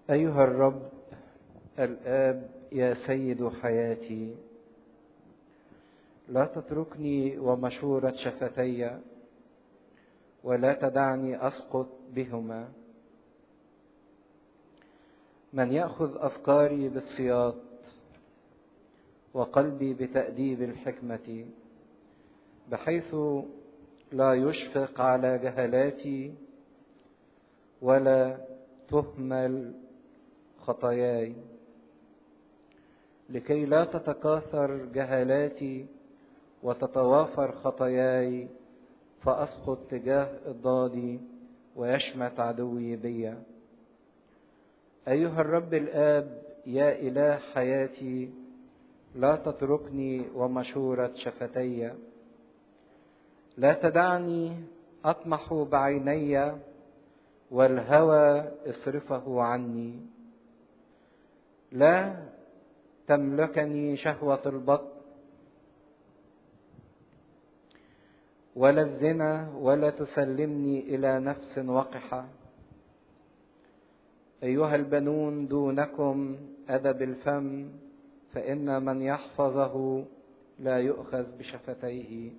أيها الرب الآب يا سيد حياتي لا تتركني ومشورة شفتي ولا تدعني أسقط بهما من يأخذ أفكاري بالسياط وقلبي بتأديب الحكمة بحيث لا يشفق على جهلاتي ولا تهمل خطاياي لكي لا تتكاثر جهالاتي وتتوافر خطاياي فاسقط تجاه اضدادي ويشمت عدوي بي ايها الرب الاب يا اله حياتي لا تتركني ومشوره شفتي لا تدعني اطمح بعيني والهوى اصرفه عني لا تملكني شهوة البطن ولا الزنا ولا تسلمني إلى نفس وقحة أيها البنون دونكم أدب الفم فإن من يحفظه لا يؤخذ بشفتيه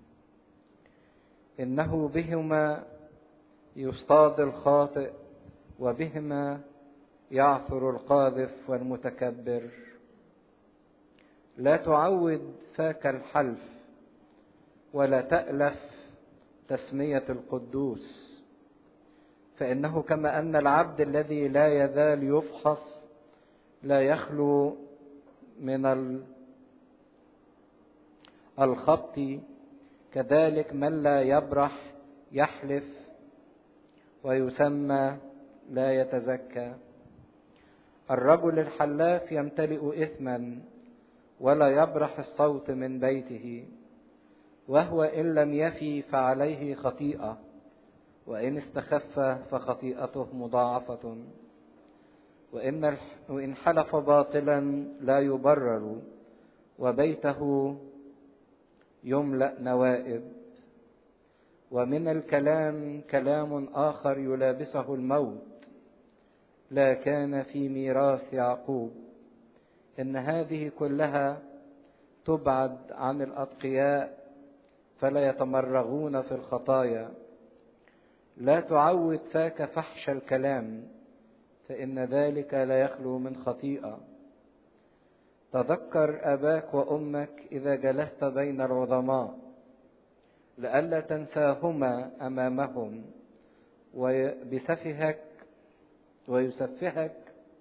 إنه بهما يصطاد الخاطئ وبهما يعثر القاذف والمتكبر لا تعود فاك الحلف ولا تألف تسمية القدوس فإنه كما أن العبد الذي لا يزال يفحص لا يخلو من الخبط كذلك من لا يبرح يحلف ويسمى لا يتزكى الرجل الحلاف يمتلئ إثما ولا يبرح الصوت من بيته وهو إن لم يفي فعليه خطيئة وإن استخف فخطيئته مضاعفة وإن وإن حلف باطلا لا يبرر وبيته يملأ نوائب ومن الكلام كلام آخر يلابسه الموت لا كان في ميراث يعقوب ان هذه كلها تبعد عن الاتقياء فلا يتمرغون في الخطايا لا تعود فاك فحش الكلام فان ذلك لا يخلو من خطيئه تذكر اباك وامك اذا جلست بين العظماء لئلا تنساهما امامهم وبسفهك ويسفهك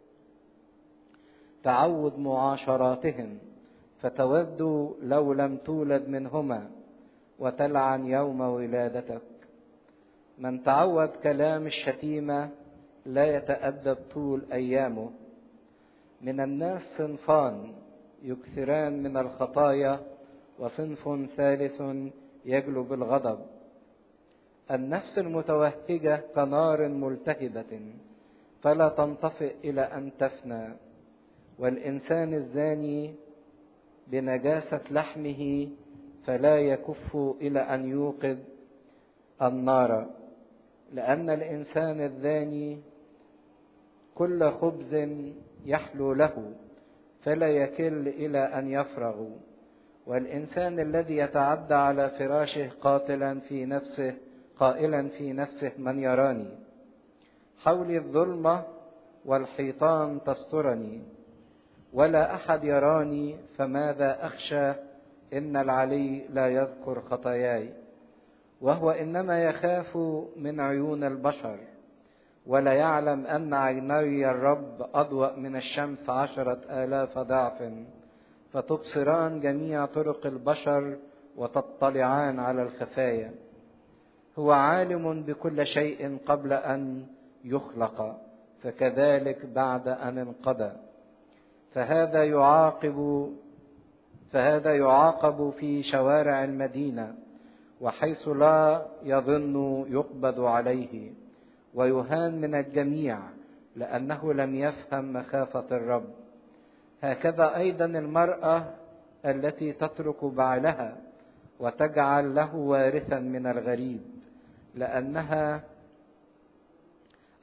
تعود معاشراتهم فتود لو لم تولد منهما وتلعن يوم ولادتك من تعود كلام الشتيمه لا يتادب طول ايامه من الناس صنفان يكثران من الخطايا وصنف ثالث يجلب الغضب النفس المتوهجه كنار ملتهبه فلا تنطفئ الى ان تفنى والإنسان الزاني بنجاسة لحمه فلا يكف إلى أن يوقظ النار لأن الإنسان الزاني كل خبز يحلو له فلا يكل إلى أن يفرغ والإنسان الذي يتعدى على فراشه قاتلا في نفسه قائلا في نفسه من يراني حولي الظلمة والحيطان تسترني ولا احد يراني فماذا اخشى ان العلي لا يذكر خطاياي وهو انما يخاف من عيون البشر ولا يعلم ان عيني الرب اضوا من الشمس عشره الاف ضعف فتبصران جميع طرق البشر وتطلعان على الخفايا هو عالم بكل شيء قبل ان يخلق فكذلك بعد ان انقضى فهذا يعاقب فهذا يعاقب في شوارع المدينه وحيث لا يظن يقبض عليه ويهان من الجميع لانه لم يفهم مخافه الرب هكذا ايضا المراه التي تترك بعلها وتجعل له وارثا من الغريب لانها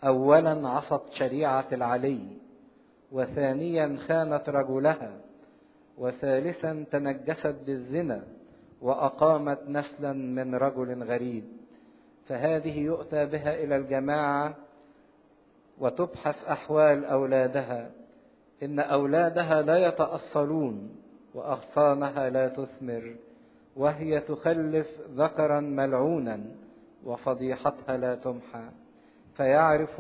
اولا عصت شريعه العلي وثانيا خانت رجلها وثالثا تنجست بالزنا واقامت نسلا من رجل غريب فهذه يؤتى بها الى الجماعه وتبحث احوال اولادها ان اولادها لا يتاصلون واغصانها لا تثمر وهي تخلف ذكرا ملعونا وفضيحتها لا تمحى فيعرف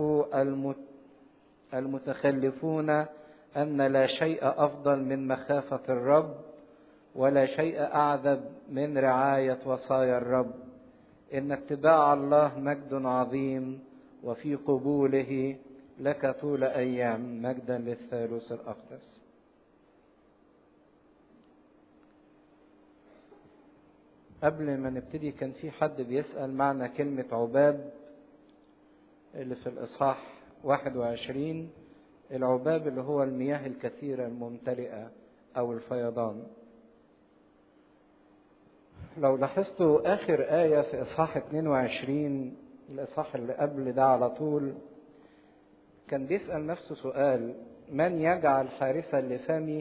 المتخلفون ان لا شيء افضل من مخافه الرب ولا شيء اعذب من رعايه وصايا الرب ان اتباع الله مجد عظيم وفي قبوله لك طول ايام مجدا للثالوث الاقدس قبل ما نبتدي كان في حد بيسأل معنى كلمة عباب اللي في الإصحاح 21 العباب اللي هو المياه الكثيرة الممتلئة أو الفيضان لو لاحظتوا آخر آية في إصحاح 22 الإصحاح اللي قبل ده على طول كان بيسأل نفسه سؤال من يجعل حارسا لفمي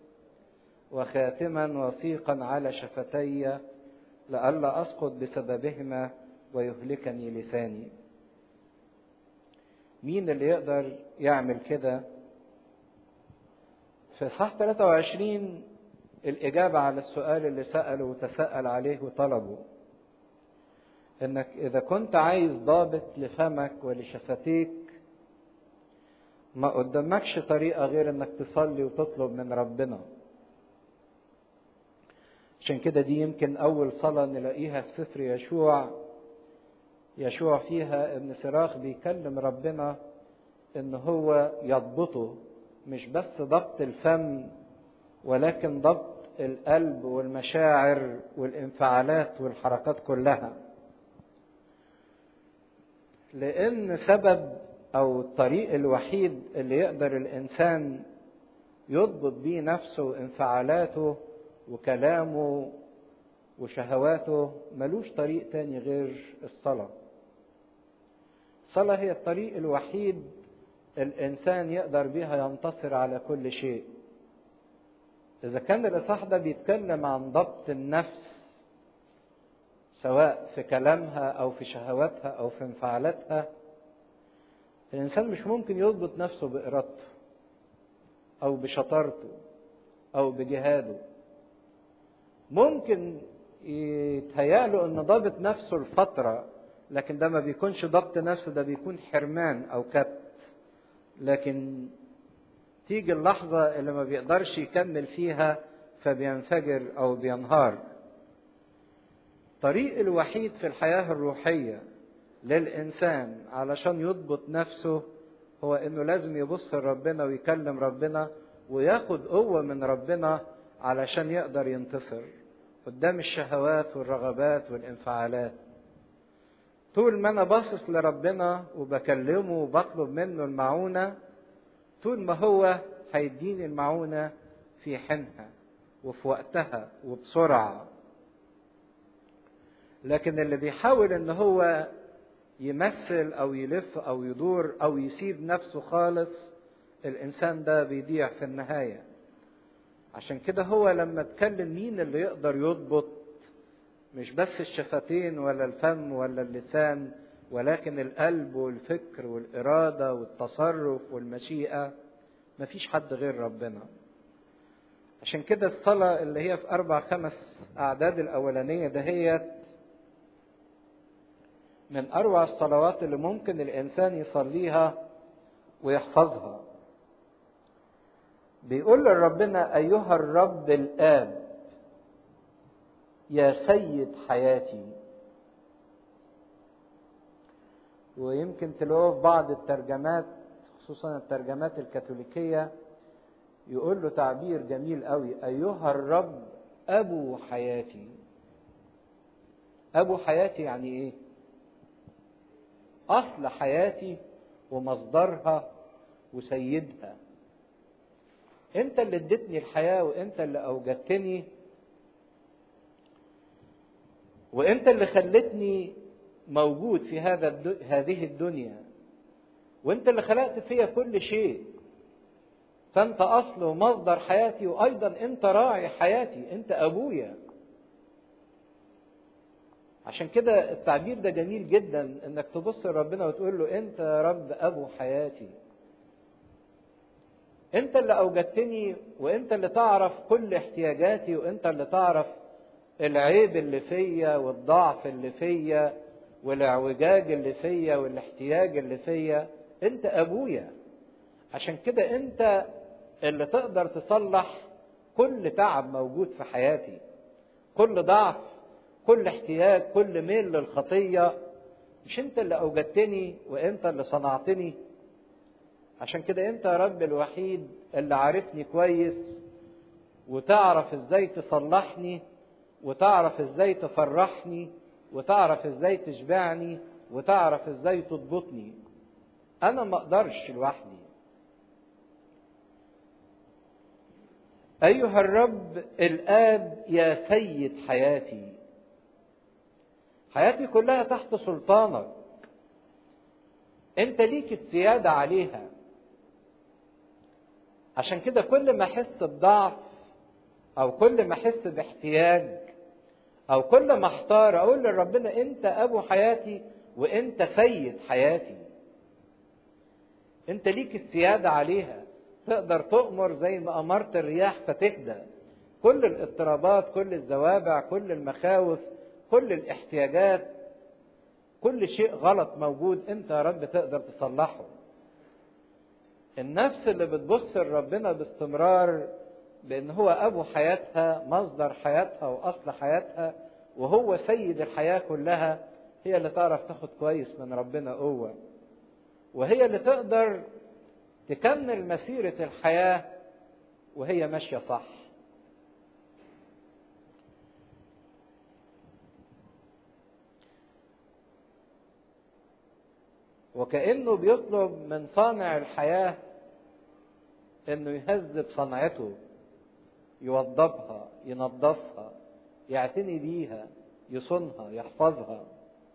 وخاتما وثيقا على شفتي لئلا أسقط بسببهما ويهلكني لساني مين اللي يقدر يعمل كده في صح 23 الإجابة على السؤال اللي سأله وتساءل عليه وطلبه إنك إذا كنت عايز ضابط لفمك ولشفتيك ما قدامكش طريقة غير إنك تصلي وتطلب من ربنا عشان كده دي يمكن أول صلاة نلاقيها في سفر يشوع يشوع فيها ابن سراخ بيكلم ربنا إن هو يضبطه مش بس ضبط الفم ولكن ضبط القلب والمشاعر والانفعالات والحركات كلها لأن سبب أو الطريق الوحيد اللي يقدر الإنسان يضبط بيه نفسه وانفعالاته وكلامه وشهواته ملوش طريق تاني غير الصلاة الصلاة هي الطريق الوحيد الإنسان يقدر بها ينتصر على كل شيء إذا كان الإصحاح ده بيتكلم عن ضبط النفس سواء في كلامها أو في شهواتها أو في انفعالاتها الإنسان مش ممكن يضبط نفسه بإرادته أو بشطارته أو بجهاده ممكن يتهيأله ان ضابط نفسه لفترة لكن ده ما بيكونش ضبط نفسه ده بيكون حرمان او كبت لكن تيجي اللحظة اللي ما بيقدرش يكمل فيها فبينفجر او بينهار الطريق الوحيد في الحياة الروحية للإنسان علشان يضبط نفسه هو إنه لازم يبص لربنا ويكلم ربنا وياخد قوة من ربنا علشان يقدر ينتصر قدام الشهوات والرغبات والانفعالات طول ما انا باصص لربنا وبكلمه وبطلب منه المعونه طول ما هو هيديني المعونه في حينها وفي وقتها وبسرعه لكن اللي بيحاول ان هو يمثل او يلف او يدور او يسيب نفسه خالص الانسان ده بيضيع في النهايه عشان كده هو لما اتكلم مين اللي يقدر يضبط مش بس الشفتين ولا الفم ولا اللسان ولكن القلب والفكر والإرادة والتصرف والمشيئة مفيش حد غير ربنا عشان كده الصلاة اللي هي في أربع خمس أعداد الأولانية دهيت من أروع الصلوات اللي ممكن الإنسان يصليها ويحفظها بيقول لربنا أيها الرب الآب يا سيد حياتي ويمكن تلاقوه في بعض الترجمات خصوصا الترجمات الكاثوليكية يقول له تعبير جميل قوي أيها الرب أبو حياتي أبو حياتي يعني إيه؟ أصل حياتي ومصدرها وسيدها انت اللي اديتني الحياه وانت اللي اوجدتني وانت اللي خلتني موجود في هذا هذه الدنيا وانت اللي خلقت فيا كل شيء فانت اصل ومصدر حياتي وايضا انت راعي حياتي انت ابويا عشان كده التعبير ده جميل جدا انك تبص لربنا وتقول له انت يا رب ابو حياتي انت اللي اوجدتني وانت اللي تعرف كل احتياجاتي وانت اللي تعرف العيب اللي فيا والضعف اللي فيا والاعوجاج اللي فيا والاحتياج اللي فيا انت ابويا عشان كده انت اللي تقدر تصلح كل تعب موجود في حياتي كل ضعف كل احتياج كل ميل للخطيه مش انت اللي اوجدتني وانت اللي صنعتني عشان كده انت يا رب الوحيد اللي عارفني كويس وتعرف ازاي تصلحني وتعرف ازاي تفرحني وتعرف ازاي تشبعني وتعرف ازاي تضبطني انا ما اقدرش لوحدي ايها الرب الاب يا سيد حياتي حياتي كلها تحت سلطانك انت ليك السياده عليها عشان كده كل ما احس بضعف او كل ما احس باحتياج او كل ما احتار اقول لربنا انت ابو حياتي وانت سيد حياتي انت ليك السياده عليها تقدر تؤمر زي ما امرت الرياح فتهدى كل الاضطرابات كل الزوابع كل المخاوف كل الاحتياجات كل شيء غلط موجود انت يا رب تقدر تصلحه النفس اللي بتبص لربنا باستمرار بان هو ابو حياتها مصدر حياتها واصل حياتها وهو سيد الحياه كلها هي اللي تعرف تاخد كويس من ربنا قوه وهي اللي تقدر تكمل مسيره الحياه وهي ماشيه صح وكانه بيطلب من صانع الحياه انه يهذب صنعته يوضبها ينظفها يعتني بيها يصونها يحفظها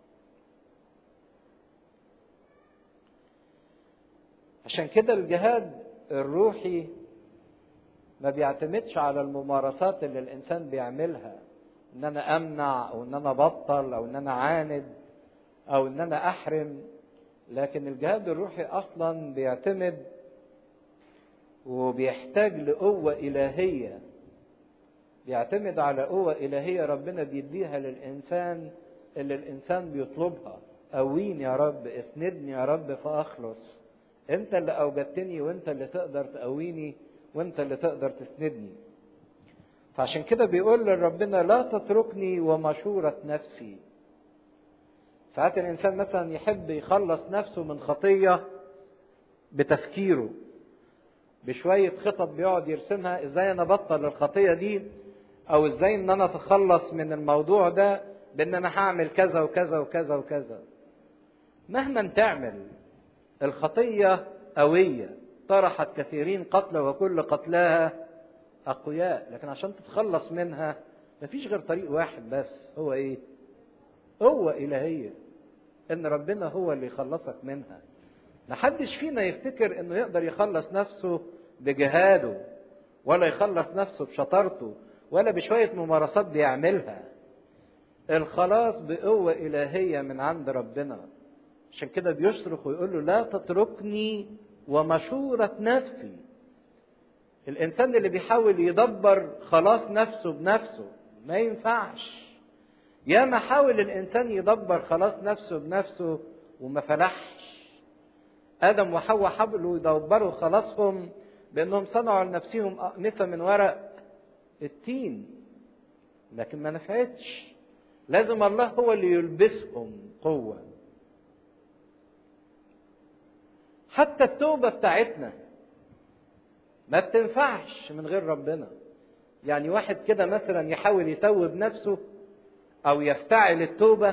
عشان كده الجهاد الروحي ما بيعتمدش على الممارسات اللي الانسان بيعملها ان انا امنع او ان انا ابطل او ان انا عاند او ان انا احرم لكن الجهاد الروحي اصلا بيعتمد وبيحتاج لقوه الهيه بيعتمد على قوة إلهية ربنا بيديها للإنسان اللي الإنسان بيطلبها قويني يا رب اسندني يا رب فأخلص أنت اللي أوجدتني وأنت اللي تقدر تقويني وأنت اللي تقدر تسندني فعشان كده بيقول لربنا لا تتركني ومشورة نفسي ساعات الإنسان مثلا يحب يخلص نفسه من خطية بتفكيره بشوية خطط بيقعد يرسمها ازاي انا ابطل الخطية دي او ازاي ان انا اتخلص من الموضوع ده بان انا هعمل كذا وكذا وكذا وكذا مهما تعمل الخطية قوية طرحت كثيرين قتلى وكل قتلاها أقوياء لكن عشان تتخلص منها مفيش غير طريق واحد بس هو إيه؟ قوة إلهية إن ربنا هو اللي يخلصك منها محدش فينا يفتكر إنه يقدر يخلص نفسه بجهاده ولا يخلص نفسه بشطارته ولا بشوية ممارسات بيعملها الخلاص بقوة إلهية من عند ربنا عشان كده بيصرخ ويقول له لا تتركني ومشورة نفسي الإنسان اللي بيحاول يدبر خلاص نفسه بنفسه ما ينفعش يا ما حاول الإنسان يدبر خلاص نفسه بنفسه وما فلحش آدم وحواء حاولوا يدبروا خلاصهم بأنهم صنعوا لنفسهم أقمصة من ورق التين لكن ما نفعتش لازم الله هو اللي يلبسهم قوة حتى التوبة بتاعتنا ما بتنفعش من غير ربنا يعني واحد كده مثلا يحاول يتوب نفسه او يفتعل التوبة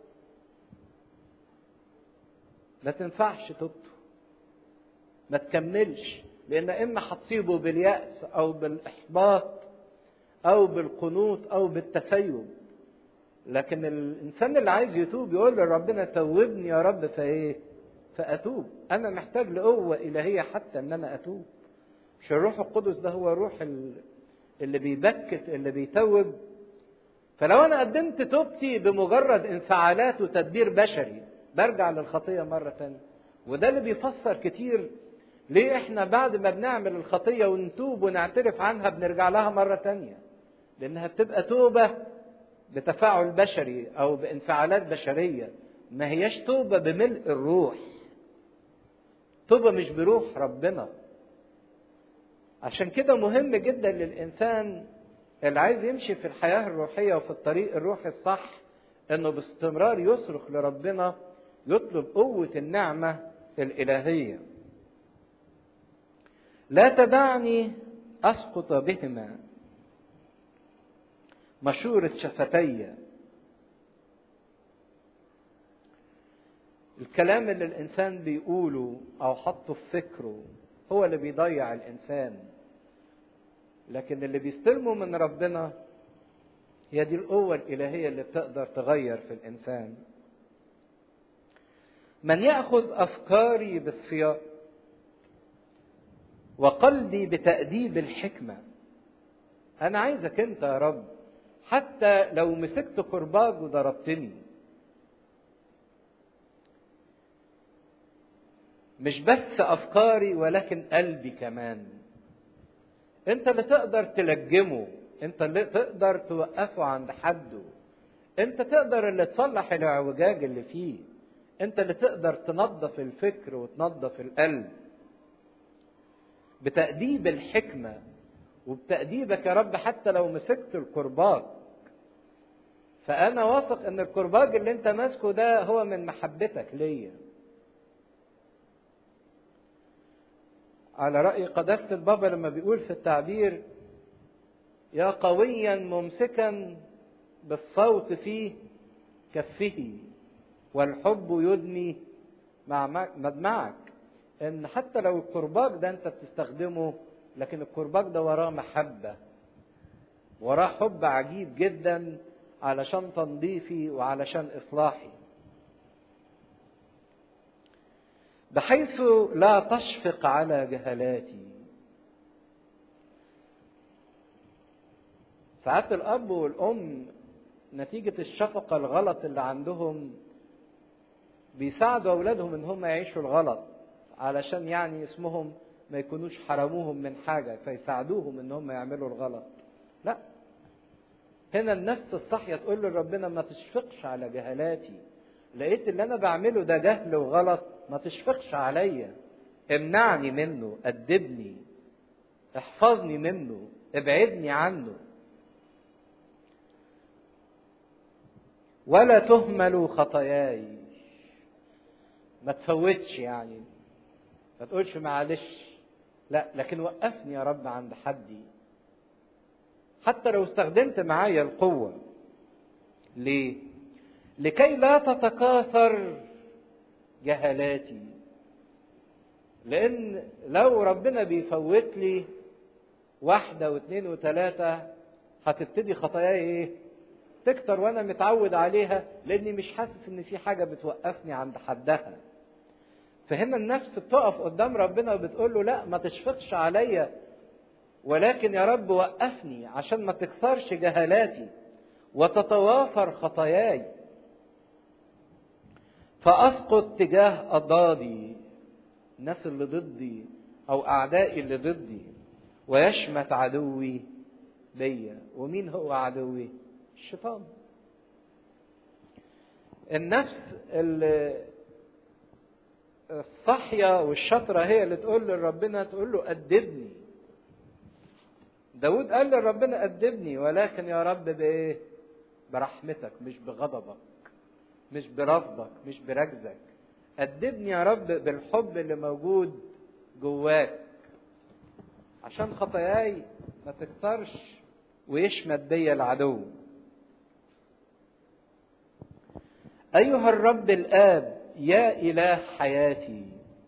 ما تنفعش توبته ما تكملش لان اما هتصيبه باليأس او بالاحباط او بالقنوط او بالتسيب لكن الانسان اللي عايز يتوب يقول لربنا توبني يا رب فايه فاتوب انا محتاج لقوه الهيه حتى ان انا اتوب مش الروح القدس ده هو الروح اللي بيبكت اللي بيتوب فلو انا قدمت توبتي بمجرد انفعالات وتدبير بشري برجع للخطيه مره تانية وده اللي بيفسر كتير ليه احنا بعد ما بنعمل الخطيه ونتوب ونعترف عنها بنرجع لها مره تانية لانها بتبقى توبه بتفاعل بشري او بانفعالات بشريه ما هياش توبه بملء الروح توبه مش بروح ربنا عشان كده مهم جدا للانسان اللي عايز يمشي في الحياه الروحيه وفي الطريق الروحي الصح انه باستمرار يصرخ لربنا يطلب قوه النعمه الالهيه لا تدعني اسقط بهما مشورة شفتي الكلام اللي الإنسان بيقوله أو حطه في فكره هو اللي بيضيع الإنسان لكن اللي بيستلمه من ربنا هي دي القوة الإلهية اللي بتقدر تغير في الإنسان من يأخذ أفكاري بالسياق وقلبي بتأديب الحكمة أنا عايزك أنت يا رب حتى لو مسكت كرباج وضربتني مش بس افكاري ولكن قلبي كمان انت اللي تقدر تلجمه انت اللي تقدر توقفه عند حده انت تقدر اللي تصلح الاعوجاج اللي فيه انت اللي تقدر تنظف الفكر وتنظف القلب بتأديب الحكمة وبتأديبك يا رب حتى لو مسكت الكرباج فأنا واثق إن الكرباج اللي أنت ماسكه ده هو من محبتك ليا. على رأي قداسة البابا لما بيقول في التعبير يا قويا ممسكا بالصوت في كفه والحب يدني مع مدمعك ان حتى لو الكرباج ده انت بتستخدمه لكن الكرباج ده وراه محبه وراه حب عجيب جدا علشان تنظيفي وعلشان اصلاحي بحيث لا تشفق على جهلاتي ساعات الاب والام نتيجه الشفقه الغلط اللي عندهم بيساعدوا اولادهم ان هم يعيشوا الغلط علشان يعني اسمهم ما يكونوش حرموهم من حاجه فيساعدوهم ان هم يعملوا الغلط لا هنا النفس الصحية تقول لربنا ما تشفقش على جهلاتي لقيت اللي انا بعمله ده جهل وغلط ما تشفقش عليا امنعني منه أدبني احفظني منه ابعدني عنه ولا تهمل خطاياي ما تفوتش يعني ما تقولش معلش لا لكن وقفني يا رب عند حدي حتى لو استخدمت معايا القوة ليه؟ لكي لا تتكاثر جهلاتي لأن لو ربنا بيفوت لي واحدة واثنين وثلاثة هتبتدي خطاياي ايه؟ تكتر وانا متعود عليها لاني مش حاسس ان في حاجة بتوقفني عند حدها. فهنا النفس بتقف قدام ربنا وبتقول له لا ما تشفقش عليا ولكن يا رب وقفني عشان ما تكثرش جهالاتي وتتوافر خطاياي فاسقط تجاه اضدادي الناس اللي ضدي او اعدائي اللي ضدي ويشمت عدوي بيا ومين هو عدوي الشيطان النفس اللي الصحية والشطرة هي اللي تقول لربنا تقول له أدبني داود قال لربنا أدبني ولكن يا رب بإيه برحمتك مش بغضبك مش برفضك مش برجزك أدبني يا رب بالحب اللي موجود جواك عشان خطاياي ما تكترش ويشمت بيا العدو أيها الرب الآب يا إله حياتي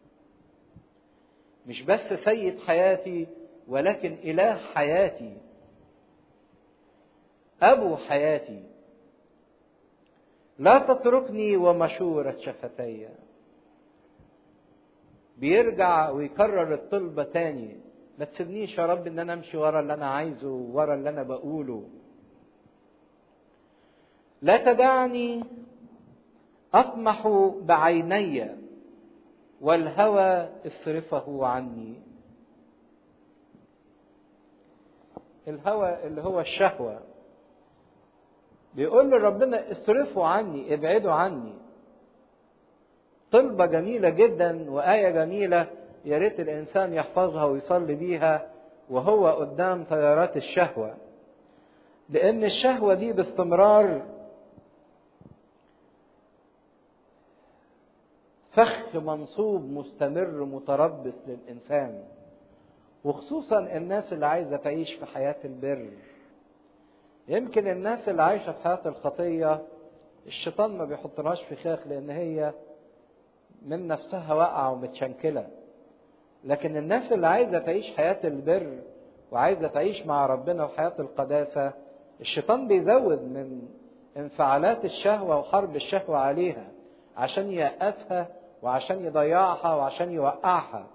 مش بس سيد حياتي ولكن إله حياتي أبو حياتي لا تتركني ومشورة شفتي بيرجع ويكرر الطلبة تاني ما تسيبنيش يا رب ان انا امشي ورا اللي انا عايزه ورا اللي انا بقوله لا تدعني اطمح بعيني والهوى اصرفه عني الهوى اللي هو الشهوة بيقول لربنا اصرفوا عني ابعدوا عني طلبة جميلة جدا وآية جميلة يا ريت الإنسان يحفظها ويصلي بيها وهو قدام تيارات الشهوة لأن الشهوة دي باستمرار فخ منصوب مستمر متربص للإنسان وخصوصا الناس اللي عايزة تعيش في حياة البر يمكن الناس اللي عايشة في حياة الخطية الشيطان ما بيحطلهاش في خاخ لأن هي من نفسها واقعة ومتشنكلة لكن الناس اللي عايزة تعيش حياة البر وعايزة تعيش مع ربنا وحياة القداسة الشيطان بيزود من انفعالات الشهوة وحرب الشهوة عليها عشان ييأسها وعشان يضيعها وعشان يوقعها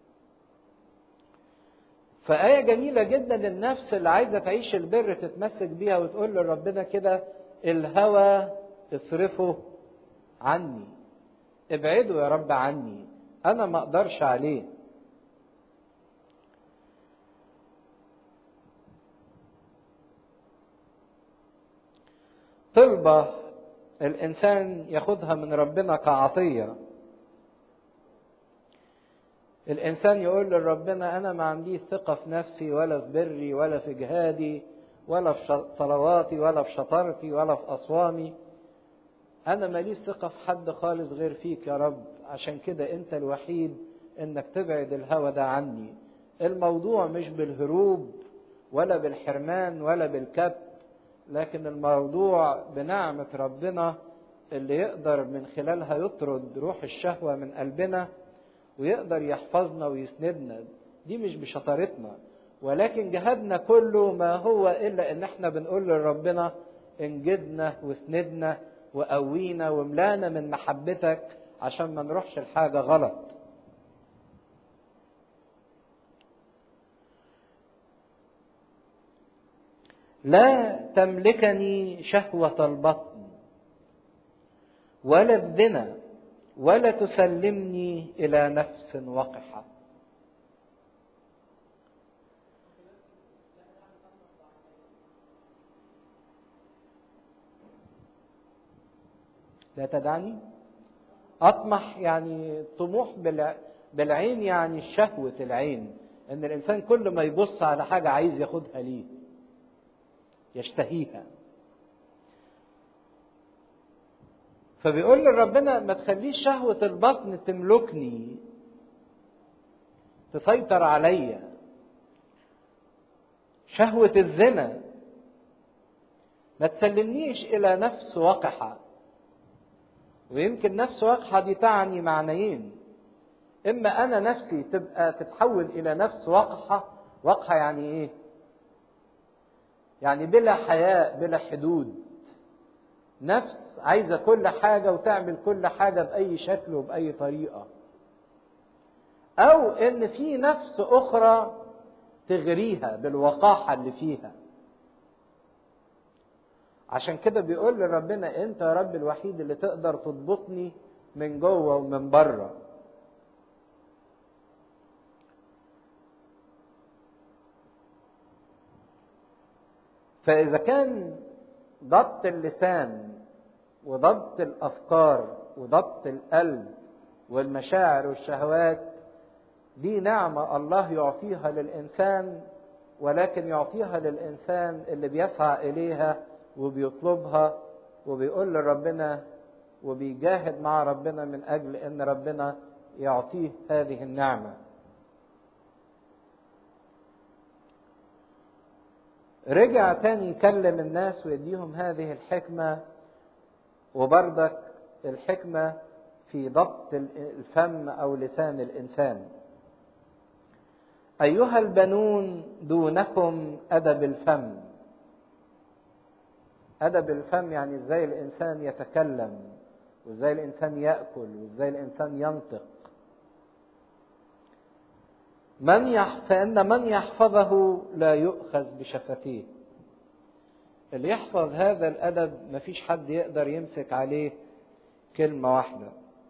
فآية جميلة جدا النفس اللي عايزة تعيش البر تتمسك بيها وتقول لربنا كده الهوى اصرفه عني ابعده يا رب عني انا ما اقدرش عليه طلبة الإنسان ياخدها من ربنا كعطية الإنسان يقول لربنا أنا ما عنديش ثقة في نفسي ولا في بري ولا في جهادي ولا في صلواتي ولا في شطارتي ولا في أصوامي أنا ماليش ثقة في حد خالص غير فيك يا رب عشان كده أنت الوحيد إنك تبعد الهوى ده عني الموضوع مش بالهروب ولا بالحرمان ولا بالكبت لكن الموضوع بنعمة ربنا اللي يقدر من خلالها يطرد روح الشهوة من قلبنا ويقدر يحفظنا ويسندنا دي مش بشطارتنا ولكن جهادنا كله ما هو إلا إن احنا بنقول لربنا انجدنا واسندنا وقوينا وملانا من محبتك عشان ما نروحش الحاجة غلط لا تملكني شهوة البطن ولا الزنا ولا تسلمني إلى نفس وقحة لا تدعني أطمح يعني طموح بالعين يعني شهوة العين إن الإنسان كل ما يبص على حاجة عايز ياخدها ليه يشتهيها فبيقول لربنا ما تخليش شهوة البطن تملكني تسيطر عليا شهوة الزنا ما تسلمنيش إلى نفس وقحة ويمكن نفس وقحة دي تعني معنيين إما أنا نفسي تبقى تتحول إلى نفس وقحة وقحة يعني إيه؟ يعني بلا حياء بلا حدود نفس عايزة كل حاجة وتعمل كل حاجة بأي شكل وبأي طريقة أو إن في نفس أخرى تغريها بالوقاحة اللي فيها عشان كده بيقول لربنا انت يا رب الوحيد اللي تقدر تضبطني من جوه ومن بره فاذا كان ضبط اللسان وضبط الافكار وضبط القلب والمشاعر والشهوات دي نعمه الله يعطيها للانسان ولكن يعطيها للانسان اللي بيسعى اليها وبيطلبها وبيقول لربنا وبيجاهد مع ربنا من اجل ان ربنا يعطيه هذه النعمه رجع تاني يكلم الناس ويديهم هذه الحكمه وبردك الحكمه في ضبط الفم او لسان الانسان ايها البنون دونكم ادب الفم أدب الفم يعني إزاي الإنسان يتكلم وإزاي الإنسان يأكل وإزاي الإنسان ينطق من يح... فإن من يحفظه لا يؤخذ بشفتيه اللي يحفظ هذا الأدب مفيش حد يقدر يمسك عليه كلمة واحدة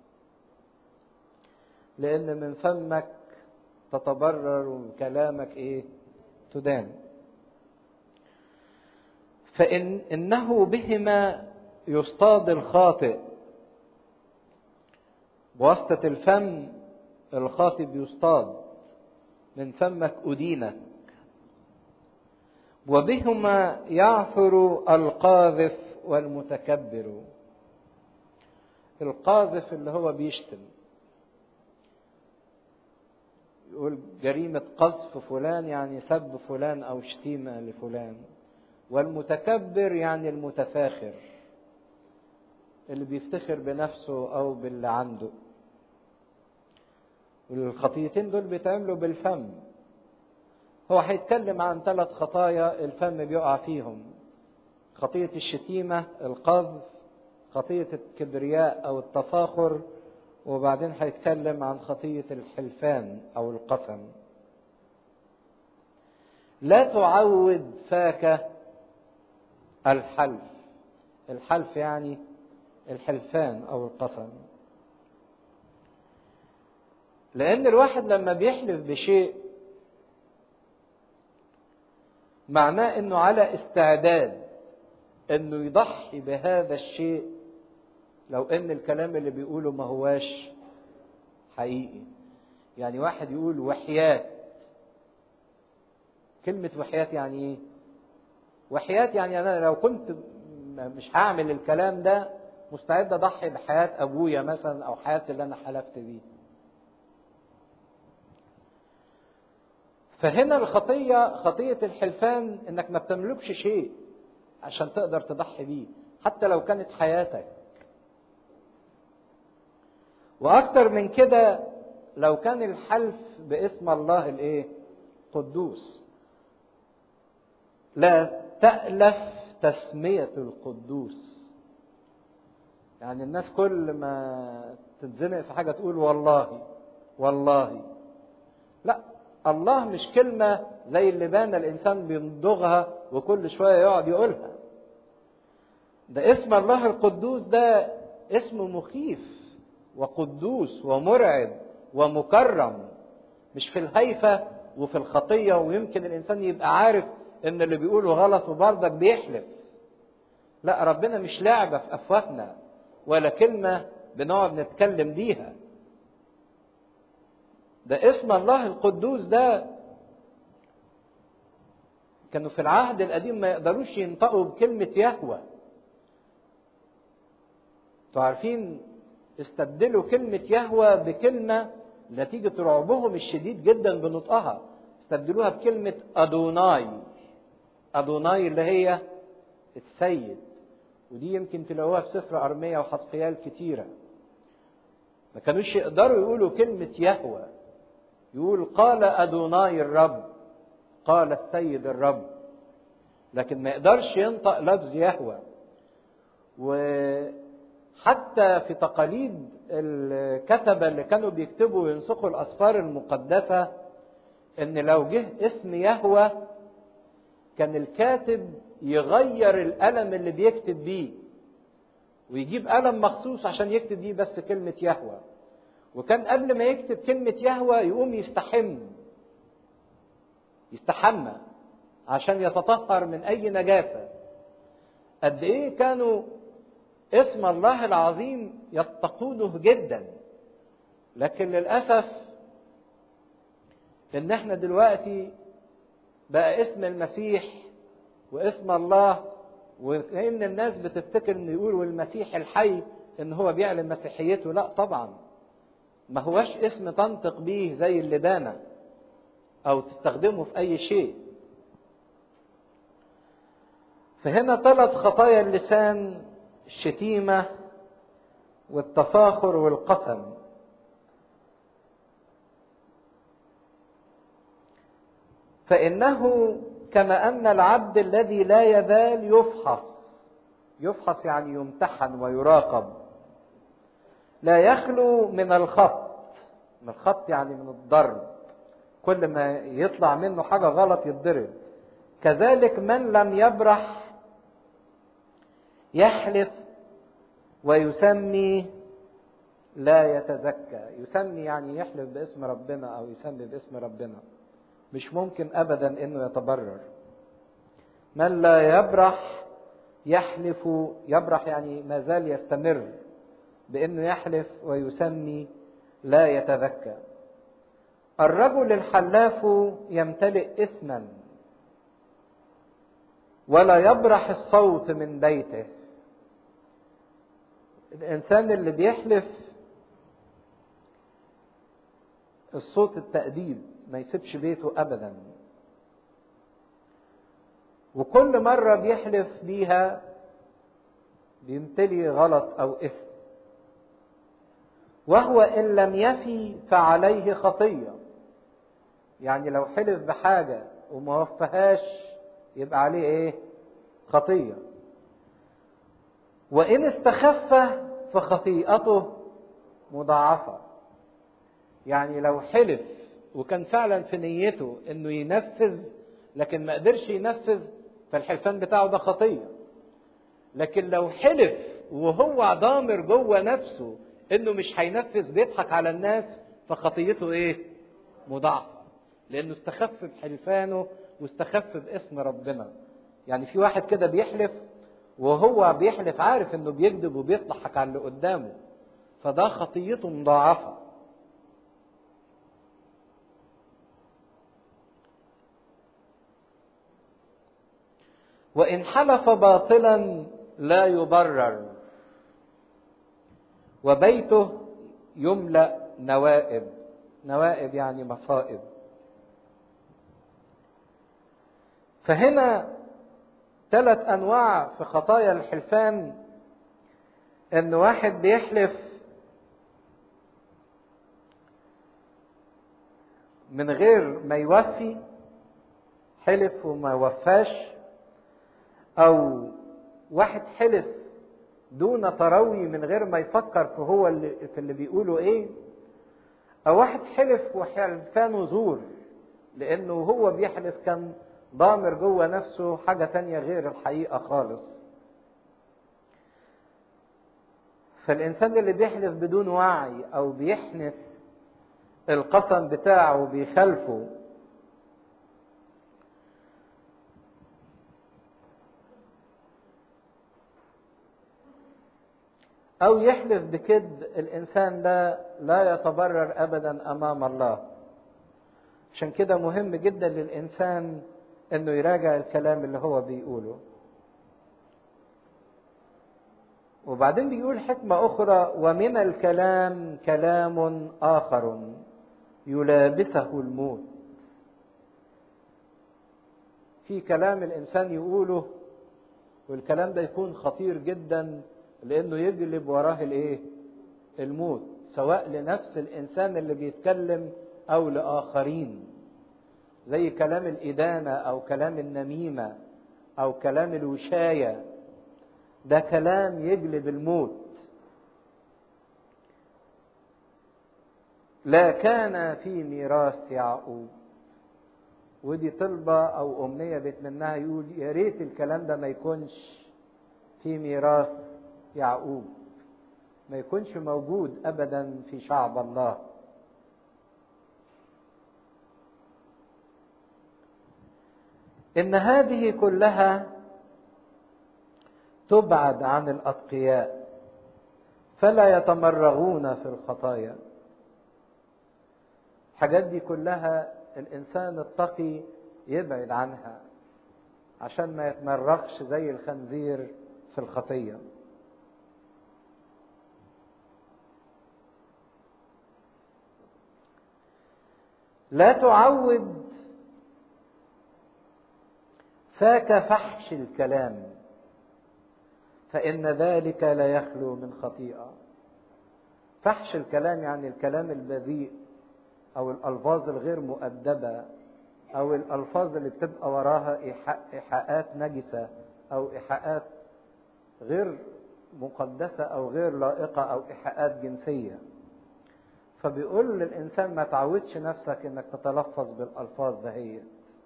لأن من فمك تتبرر وكلامك إيه تدان فإن إنه بهما يصطاد الخاطئ بواسطة الفم الخاطئ بيصطاد من فمك أدينك وبهما يعثر القاذف والمتكبر القاذف اللي هو بيشتم يقول جريمة قذف فلان يعني سب فلان أو شتيمة لفلان والمتكبر يعني المتفاخر اللي بيفتخر بنفسه أو باللي عنده والخطيتين دول بيتعملوا بالفم هو هيتكلم عن ثلاث خطايا الفم بيقع فيهم خطية الشتيمة القذف خطية الكبرياء أو التفاخر وبعدين هيتكلم عن خطية الحلفان أو القسم لا تعود فاك الحلف الحلف يعني الحلفان أو القسم لأن الواحد لما بيحلف بشيء معناه انه على استعداد انه يضحي بهذا الشيء لو ان الكلام اللي بيقوله ما هواش حقيقي يعني واحد يقول وحيات كلمة وحيات يعني ايه وحيات يعني انا لو كنت مش هعمل الكلام ده مستعد اضحي بحياة ابويا مثلا او حياة اللي انا حلفت بيه فهنا الخطية خطية الحلفان انك ما بتملكش شيء عشان تقدر تضحي بيه حتى لو كانت حياتك واكتر من كده لو كان الحلف باسم الله الايه قدوس لا تألف تسمية القدوس يعني الناس كل ما تتزنق في حاجة تقول والله والله لا الله مش كلمة زي اللي بان الإنسان بيمضغها وكل شوية يقعد يقولها ده اسم الله القدوس ده اسم مخيف وقدوس ومرعب ومكرم مش في الهيفة وفي الخطية ويمكن الإنسان يبقى عارف إن اللي بيقوله غلط وبرضك بيحلف لا ربنا مش لعبة في أفواهنا ولا كلمة بنقعد نتكلم بيها ده اسم الله القدوس ده كانوا في العهد القديم ما يقدروش ينطقوا بكلمة يهوى انتوا عارفين استبدلوا كلمة يهوى بكلمة نتيجة رعبهم الشديد جدا بنطقها استبدلوها بكلمة أدوناي أدوناي اللي هي السيد ودي يمكن تلاقوها في سفر أرمية وحطقيال كتيرة ما كانوش يقدروا يقولوا كلمة يهوى يقول قال أدوناي الرب قال السيد الرب لكن ما يقدرش ينطق لفظ يهوى وحتى في تقاليد الكتبة اللي كانوا بيكتبوا وينسخوا الأسفار المقدسة إن لو جه اسم يهوى كان الكاتب يغير القلم اللي بيكتب بيه ويجيب قلم مخصوص عشان يكتب بيه بس كلمة يهوى وكان قبل ما يكتب كلمة يهوى يقوم يستحم يستحمى عشان يتطهر من أي نجاسة قد إيه كانوا اسم الله العظيم يتقونه جدا لكن للأسف إن إحنا دلوقتي بقى اسم المسيح واسم الله وكأن الناس بتفتكر إن يقولوا المسيح الحي إن هو بيعلن مسيحيته لا طبعا ما هوش اسم تنطق بيه زي اللبانة أو تستخدمه في أي شيء فهنا ثلاث خطايا اللسان الشتيمة والتفاخر والقسم فإنه كما أن العبد الذي لا يزال يفحص يفحص يعني يمتحن ويراقب لا يخلو من الخط من الخط يعني من الضرب كل ما يطلع منه حاجة غلط يتضرب كذلك من لم يبرح يحلف ويسمي لا يتزكى يسمي يعني يحلف باسم ربنا او يسمي باسم ربنا مش ممكن ابدا انه يتبرر من لا يبرح يحلف يبرح يعني ما زال يستمر بانه يحلف ويسمي لا يتذكى الرجل الحلاف يمتلئ اثما ولا يبرح الصوت من بيته الانسان اللي بيحلف الصوت التأديب ما يسيبش بيته ابدا وكل مرة بيحلف بيها بيمتلي غلط او اثم وهو ان لم يفي فعليه خطية يعني لو حلف بحاجة وما وفهاش يبقى عليه ايه خطية وان استخف فخطيئته مضاعفة يعني لو حلف وكان فعلا في نيته انه ينفذ لكن ما قدرش ينفذ فالحلفان بتاعه ده خطيه لكن لو حلف وهو ضامر جوه نفسه انه مش هينفذ بيضحك على الناس فخطيته ايه مضاعفه لانه استخف بحلفانه واستخف باسم ربنا يعني في واحد كده بيحلف وهو بيحلف عارف انه بيكذب وبيضحك على اللي قدامه فده خطيته مضاعفه وإن حلف باطلا لا يبرر وبيته يملأ نوائب نوائب يعني مصائب فهنا ثلاث أنواع في خطايا الحلفان إن واحد بيحلف من غير ما يوفي حلف وما وفاش او واحد حلف دون تروي من غير ما يفكر في هو اللي في اللي بيقوله ايه او واحد حلف وحلفانه زور لانه هو بيحلف كان ضامر جوه نفسه حاجة تانية غير الحقيقة خالص فالإنسان اللي بيحلف بدون وعي أو بيحنث القسم بتاعه بيخالفه أو يحلف بكذب الإنسان ده لا يتبرر أبدا أمام الله عشان كده مهم جدا للإنسان إنه يراجع الكلام اللي هو بيقوله وبعدين بيقول حكمة أخرى ومن الكلام كلام آخر يلابسه الموت في كلام الإنسان يقوله والكلام ده يكون خطير جدا لانه يجلب وراه الايه الموت سواء لنفس الانسان اللي بيتكلم او لاخرين زي كلام الادانه او كلام النميمه او كلام الوشايه ده كلام يجلب الموت لا كان في ميراث يعقوب ودي طلبة أو أمنية بيتمناها يقول يا ريت الكلام ده ما يكونش في ميراث يعقوب ما يكونش موجود ابدا في شعب الله ان هذه كلها تبعد عن الاتقياء فلا يتمرغون في الخطايا الحاجات دي كلها الانسان التقي يبعد عنها عشان ما يتمرغش زي الخنزير في الخطيه لا تعود فاك فحش الكلام فإن ذلك لا يخلو من خطيئة فحش الكلام يعني الكلام البذيء أو الألفاظ الغير مؤدبة أو الألفاظ اللي بتبقى وراها إيحاءات نجسة أو إيحاءات غير مقدسة أو غير لائقة أو إيحاءات جنسية فبيقول للإنسان ما تعودش نفسك إنك تتلفظ بالألفاظ دهيت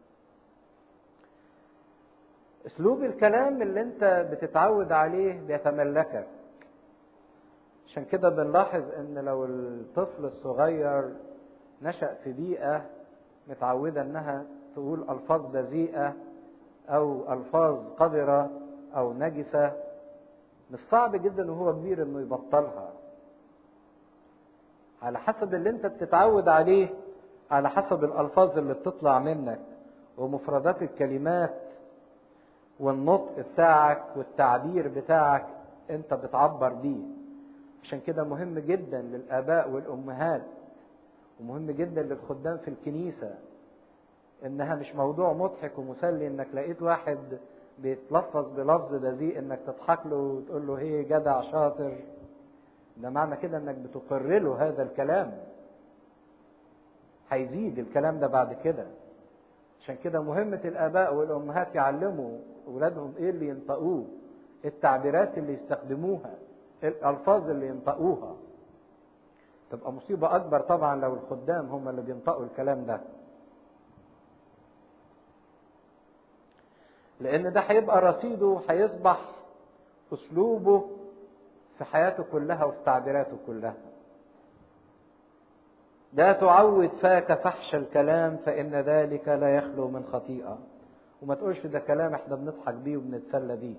اسلوب الكلام اللي انت بتتعود عليه بيتملكك عشان كده بنلاحظ ان لو الطفل الصغير نشأ في بيئة متعودة انها تقول الفاظ بذيئة او الفاظ قذرة او نجسة مش صعب جدا وهو كبير انه يبطلها على حسب اللي انت بتتعود عليه على حسب الالفاظ اللي بتطلع منك ومفردات الكلمات والنطق بتاعك والتعبير بتاعك انت بتعبر بيه عشان كده مهم جدا للاباء والامهات ومهم جدا للخدام في الكنيسه انها مش موضوع مضحك ومسلي انك لقيت واحد بيتلفظ بلفظ بذيء انك تضحك له وتقول له هي جدع شاطر ده معنى كده انك بتقر له هذا الكلام هيزيد الكلام ده بعد كده عشان كده مهمة الآباء والأمهات يعلموا أولادهم إيه اللي ينطقوه التعبيرات اللي يستخدموها الألفاظ اللي ينطقوها تبقى مصيبة أكبر طبعا لو الخدام هم اللي بينطقوا الكلام ده لأن ده هيبقى رصيده هيصبح أسلوبه في حياته كلها وفي تعبيراته كلها لا تعود فاك فحش الكلام فإن ذلك لا يخلو من خطيئة وما تقولش ده كلام احنا بنضحك بيه وبنتسلى بيه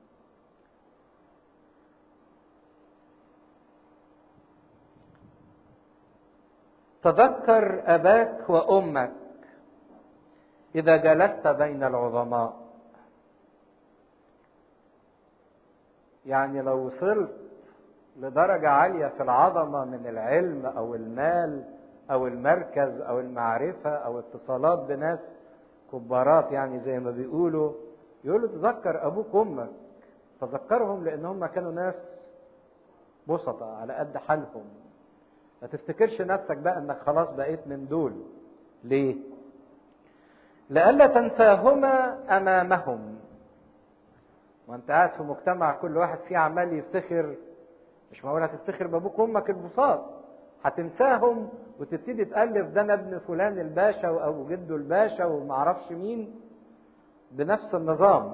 تذكر أباك وأمك إذا جلست بين العظماء يعني لو وصلت لدرجة عالية في العظمة من العلم أو المال أو المركز أو المعرفة أو اتصالات بناس كبارات يعني زي ما بيقولوا يقولوا تذكر أبوك وأمك تذكرهم لأن هم كانوا ناس بسطة على قد حالهم ما تفتكرش نفسك بقى انك خلاص بقيت من دول ليه لئلا تنساهما امامهم وانت قاعد في مجتمع كل واحد فيه عمال يفتخر مش معقول هتفتخر بابوك وامك البساط هتنساهم وتبتدي تألف ده انا ابن فلان الباشا او جده الباشا ومعرفش مين بنفس النظام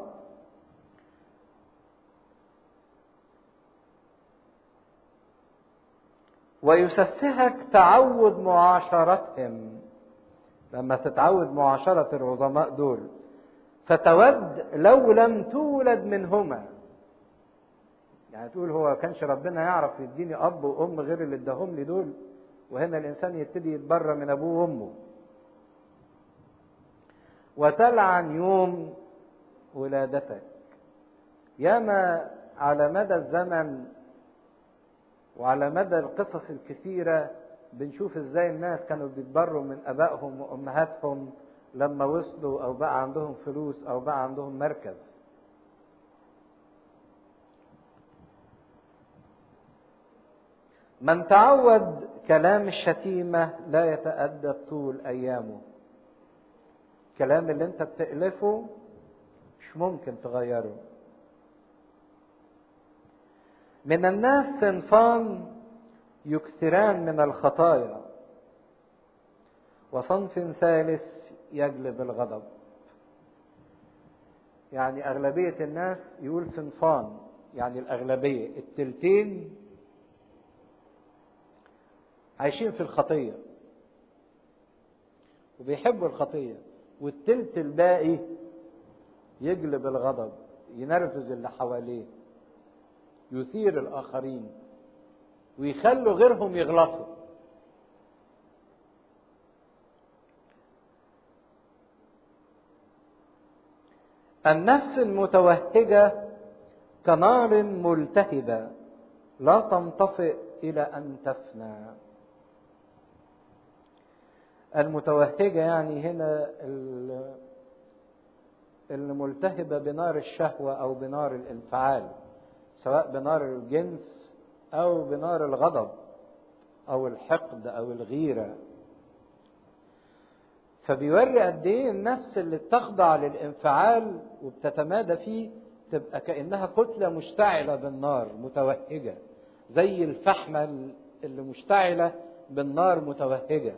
ويسفهك تعود معاشرتهم لما تتعود معاشرة العظماء دول فتود لو لم تولد منهما يعني تقول هو كانش ربنا يعرف يديني اب وام غير اللي اداهم لي دول وهنا الانسان يبتدي يتبرى من ابوه وامه وتلعن يوم ولادتك ياما على مدى الزمن وعلى مدى القصص الكثيرة بنشوف ازاي الناس كانوا بيتبروا من ابائهم وامهاتهم لما وصلوا او بقى عندهم فلوس او بقى عندهم مركز من تعود كلام الشتيمة لا يتأدب طول أيامه الكلام اللي انت بتألفه مش ممكن تغيره من الناس صنفان يكثران من الخطايا وصنف ثالث يجلب الغضب يعني أغلبية الناس يقول صنفان يعني الأغلبية التلتين عايشين في الخطية وبيحبوا الخطية والتلت الباقي يجلب الغضب ينرفز اللي حواليه يثير الآخرين ويخلوا غيرهم يغلطوا النفس المتوهجة كنار ملتهبة لا تنطفئ إلى أن تفنى المتوهجة يعني هنا الملتهبة بنار الشهوة أو بنار الانفعال سواء بنار الجنس أو بنار الغضب أو الحقد أو الغيرة فبيوري قد إيه النفس اللي بتخضع للانفعال وبتتمادى فيه تبقى كأنها كتلة مشتعلة بالنار متوهجة زي الفحمة اللي مشتعلة بالنار متوهجة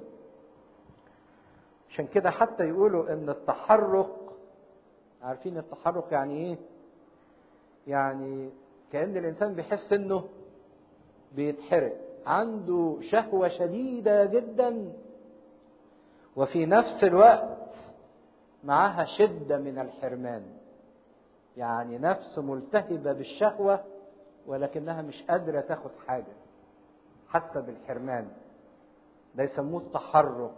عشان كده حتى يقولوا ان التحرك عارفين التحرك يعني ايه يعني كأن الإنسان بيحس إنه بيتحرق عنده شهوة شديدة جدا وفي نفس الوقت معها شدة من الحرمان يعني نفس ملتهبة بالشهوة ولكنها مش قادرة تاخد حاجة حاسة بالحرمان ده يسموه التحرك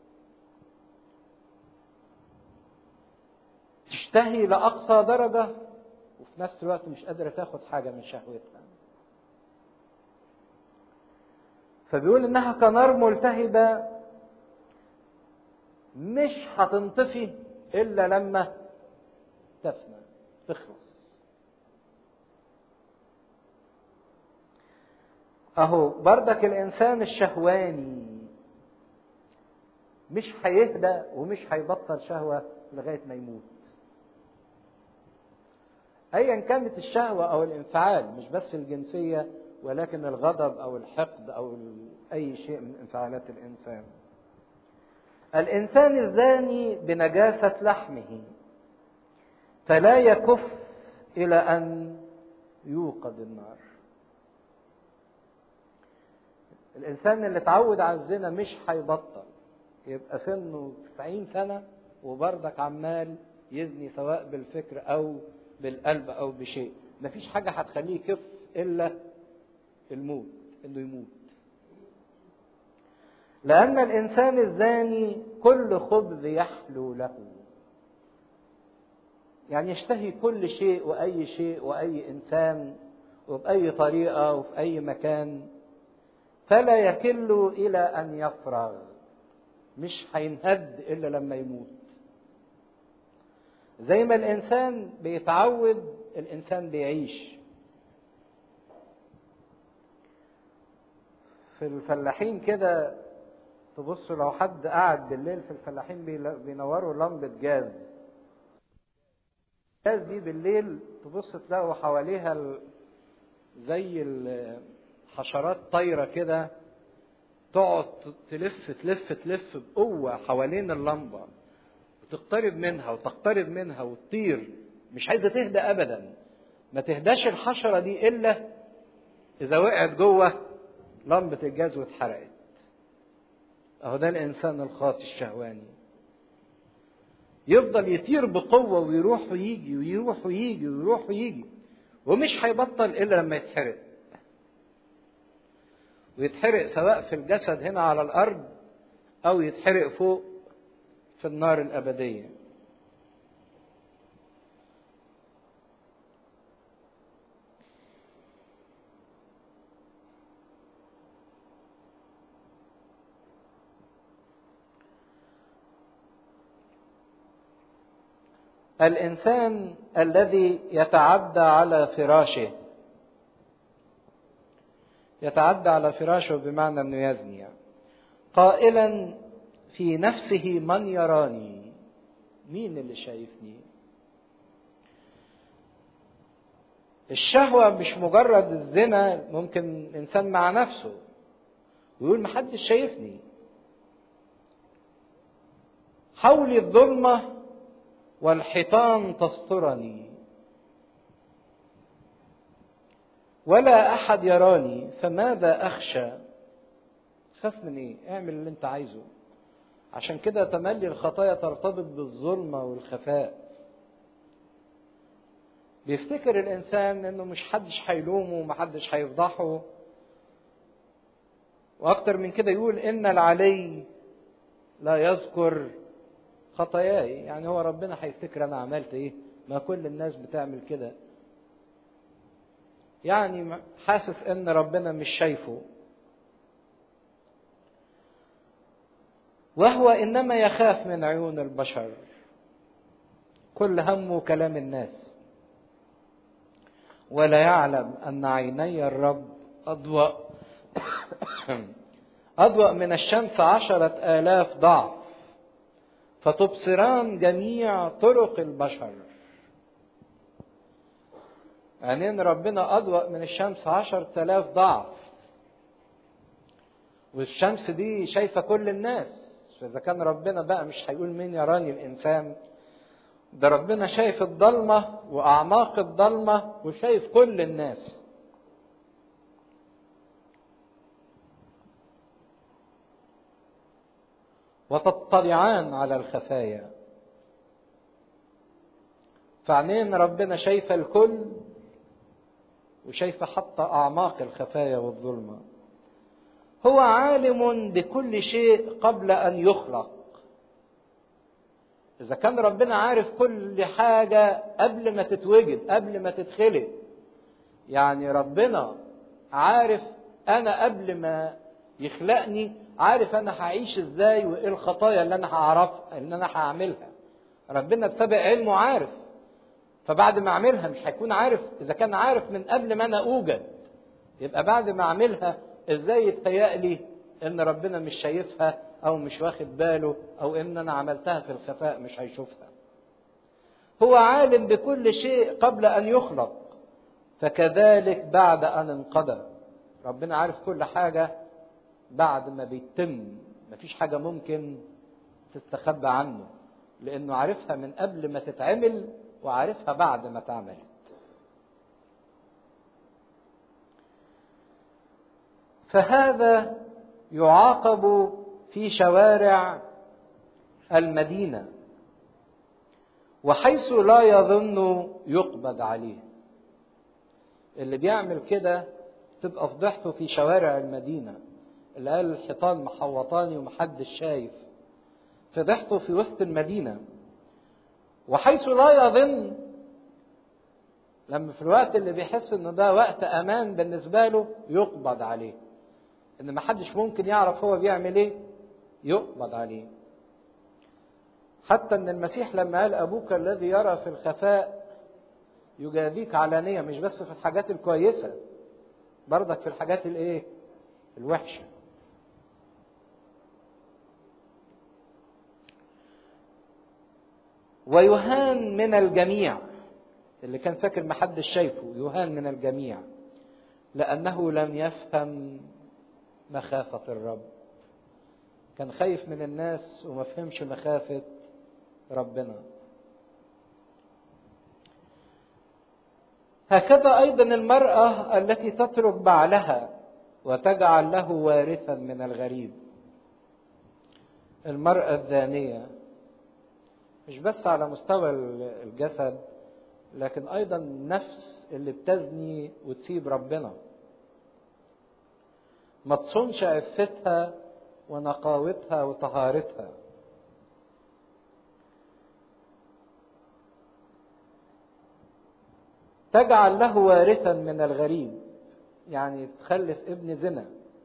تشتهي لأقصى درجة وفي نفس الوقت مش قادرة تاخد حاجة من شهوتها فبيقول انها كنار ملتهبة مش هتنطفي الا لما تفنى تخلص اهو بردك الانسان الشهواني مش هيهدى ومش هيبطل شهوة لغاية ما يموت ايا كانت الشهوة او الانفعال مش بس الجنسية ولكن الغضب او الحقد او اي شيء من انفعالات الانسان الانسان الزاني بنجاسة لحمه فلا يكف الى ان يوقد النار الانسان اللي اتعود على الزنا مش هيبطل يبقى سنه 90 سنة وبرضك عمال يزني سواء بالفكر او بالقلب او بشيء مفيش حاجة هتخليه يكف الا الموت انه يموت لان الانسان الزاني كل خبز يحلو له يعني يشتهي كل شيء واي شيء واي انسان وباي طريقه وفي اي مكان فلا يكل الى ان يفرغ مش هينهد الا لما يموت زي ما الانسان بيتعود الانسان بيعيش في الفلاحين كده تبص لو حد قاعد بالليل في الفلاحين بينوروا لمبة جاز الجاز دي بالليل تبص تلاقوا حواليها زي الحشرات طايرة كده تقعد تلف تلف تلف بقوة حوالين اللمبة وتقترب منها وتقترب منها وتطير مش عايزة تهدى أبدا ما تهداش الحشرة دي إلا إذا وقعت جوه لمبة الجاز واتحرقت أهو ده الإنسان الخاطي الشهواني يفضل يطير بقوة ويروح ويجي ويروح ويجي ويروح ويجي ومش هيبطل إلا لما يتحرق ويتحرق سواء في الجسد هنا على الأرض أو يتحرق فوق في النار الأبدية الانسان الذي يتعدى على فراشه يتعدى على فراشه بمعنى انه يزني يعني. قائلا في نفسه من يراني مين اللي شايفني الشهوة مش مجرد الزنا ممكن الإنسان مع نفسه ويقول محدش شايفني حولي الظلمة والحيطان تسترني ولا احد يراني فماذا اخشى خاف من ايه اعمل اللي انت عايزه عشان كده تملي الخطايا ترتبط بالظلمه والخفاء بيفتكر الانسان انه مش حدش هيلومه ومحدش هيفضحه واكتر من كده يقول ان العلي لا يذكر خطاياي يعني هو ربنا هيفتكر انا عملت ايه ما كل الناس بتعمل كده يعني حاسس ان ربنا مش شايفه وهو انما يخاف من عيون البشر كل همه كلام الناس ولا يعلم ان عيني الرب اضوأ اضوأ من الشمس عشرة آلاف ضعف فتبصران جميع طرق البشر عينين ربنا أضوأ من الشمس عشر تلاف ضعف والشمس دي شايفة كل الناس فإذا كان ربنا بقى مش هيقول مين يراني الإنسان ده ربنا شايف الضلمة وأعماق الضلمة وشايف كل الناس وتطلعان على الخفايا فعنين ربنا شايفة الكل وشايفة حتى أعماق الخفايا والظلمة هو عالم بكل شيء قبل أن يخلق إذا كان ربنا عارف كل حاجة قبل ما تتوجد قبل ما تتخلق يعني ربنا عارف أنا قبل ما يخلقني عارف أنا هعيش إزاي وإيه الخطايا اللي أنا هعرفها اللي أنا هعملها ربنا بسبب علمه عارف فبعد ما أعملها مش هيكون عارف إذا كان عارف من قبل ما أنا أوجد يبقى بعد ما أعملها إزاي يتهيأ لي إن ربنا مش شايفها او مش واخد باله او ان انا عملتها في الخفاء مش هيشوفها هو عالم بكل شيء قبل ان يخلق فكذلك بعد ان انقضى ربنا عارف كل حاجة بعد ما بيتم مفيش حاجة ممكن تستخبى عنه لانه عارفها من قبل ما تتعمل وعارفها بعد ما اتعملت فهذا يعاقب في شوارع المدينه وحيث لا يظن يقبض عليه اللي بيعمل كده تبقى فضحته في شوارع المدينه اللي قال الحيطان محوطاني ومحدش شايف فضحته في وسط المدينه وحيث لا يظن لما في الوقت اللي بيحس ان ده وقت امان بالنسبه له يقبض عليه ان محدش ممكن يعرف هو بيعمل ايه يقبض عليه حتى ان المسيح لما قال ابوك الذي يرى في الخفاء يجازيك علانية مش بس في الحاجات الكويسة برضك في الحاجات الايه الوحشة ويهان من الجميع اللي كان فاكر محدش شايفه يهان من الجميع لأنه لم يفهم مخافة الرب كان خايف من الناس وما فهمش مخافة ربنا هكذا أيضا المرأة التي تترك بعلها وتجعل له وارثا من الغريب المرأة الزانية مش بس على مستوى الجسد لكن أيضا النفس اللي بتزني وتسيب ربنا ما تصونش عفتها ونقاوتها وطهارتها تجعل له وارثا من الغريب يعني تخلف ابن زنا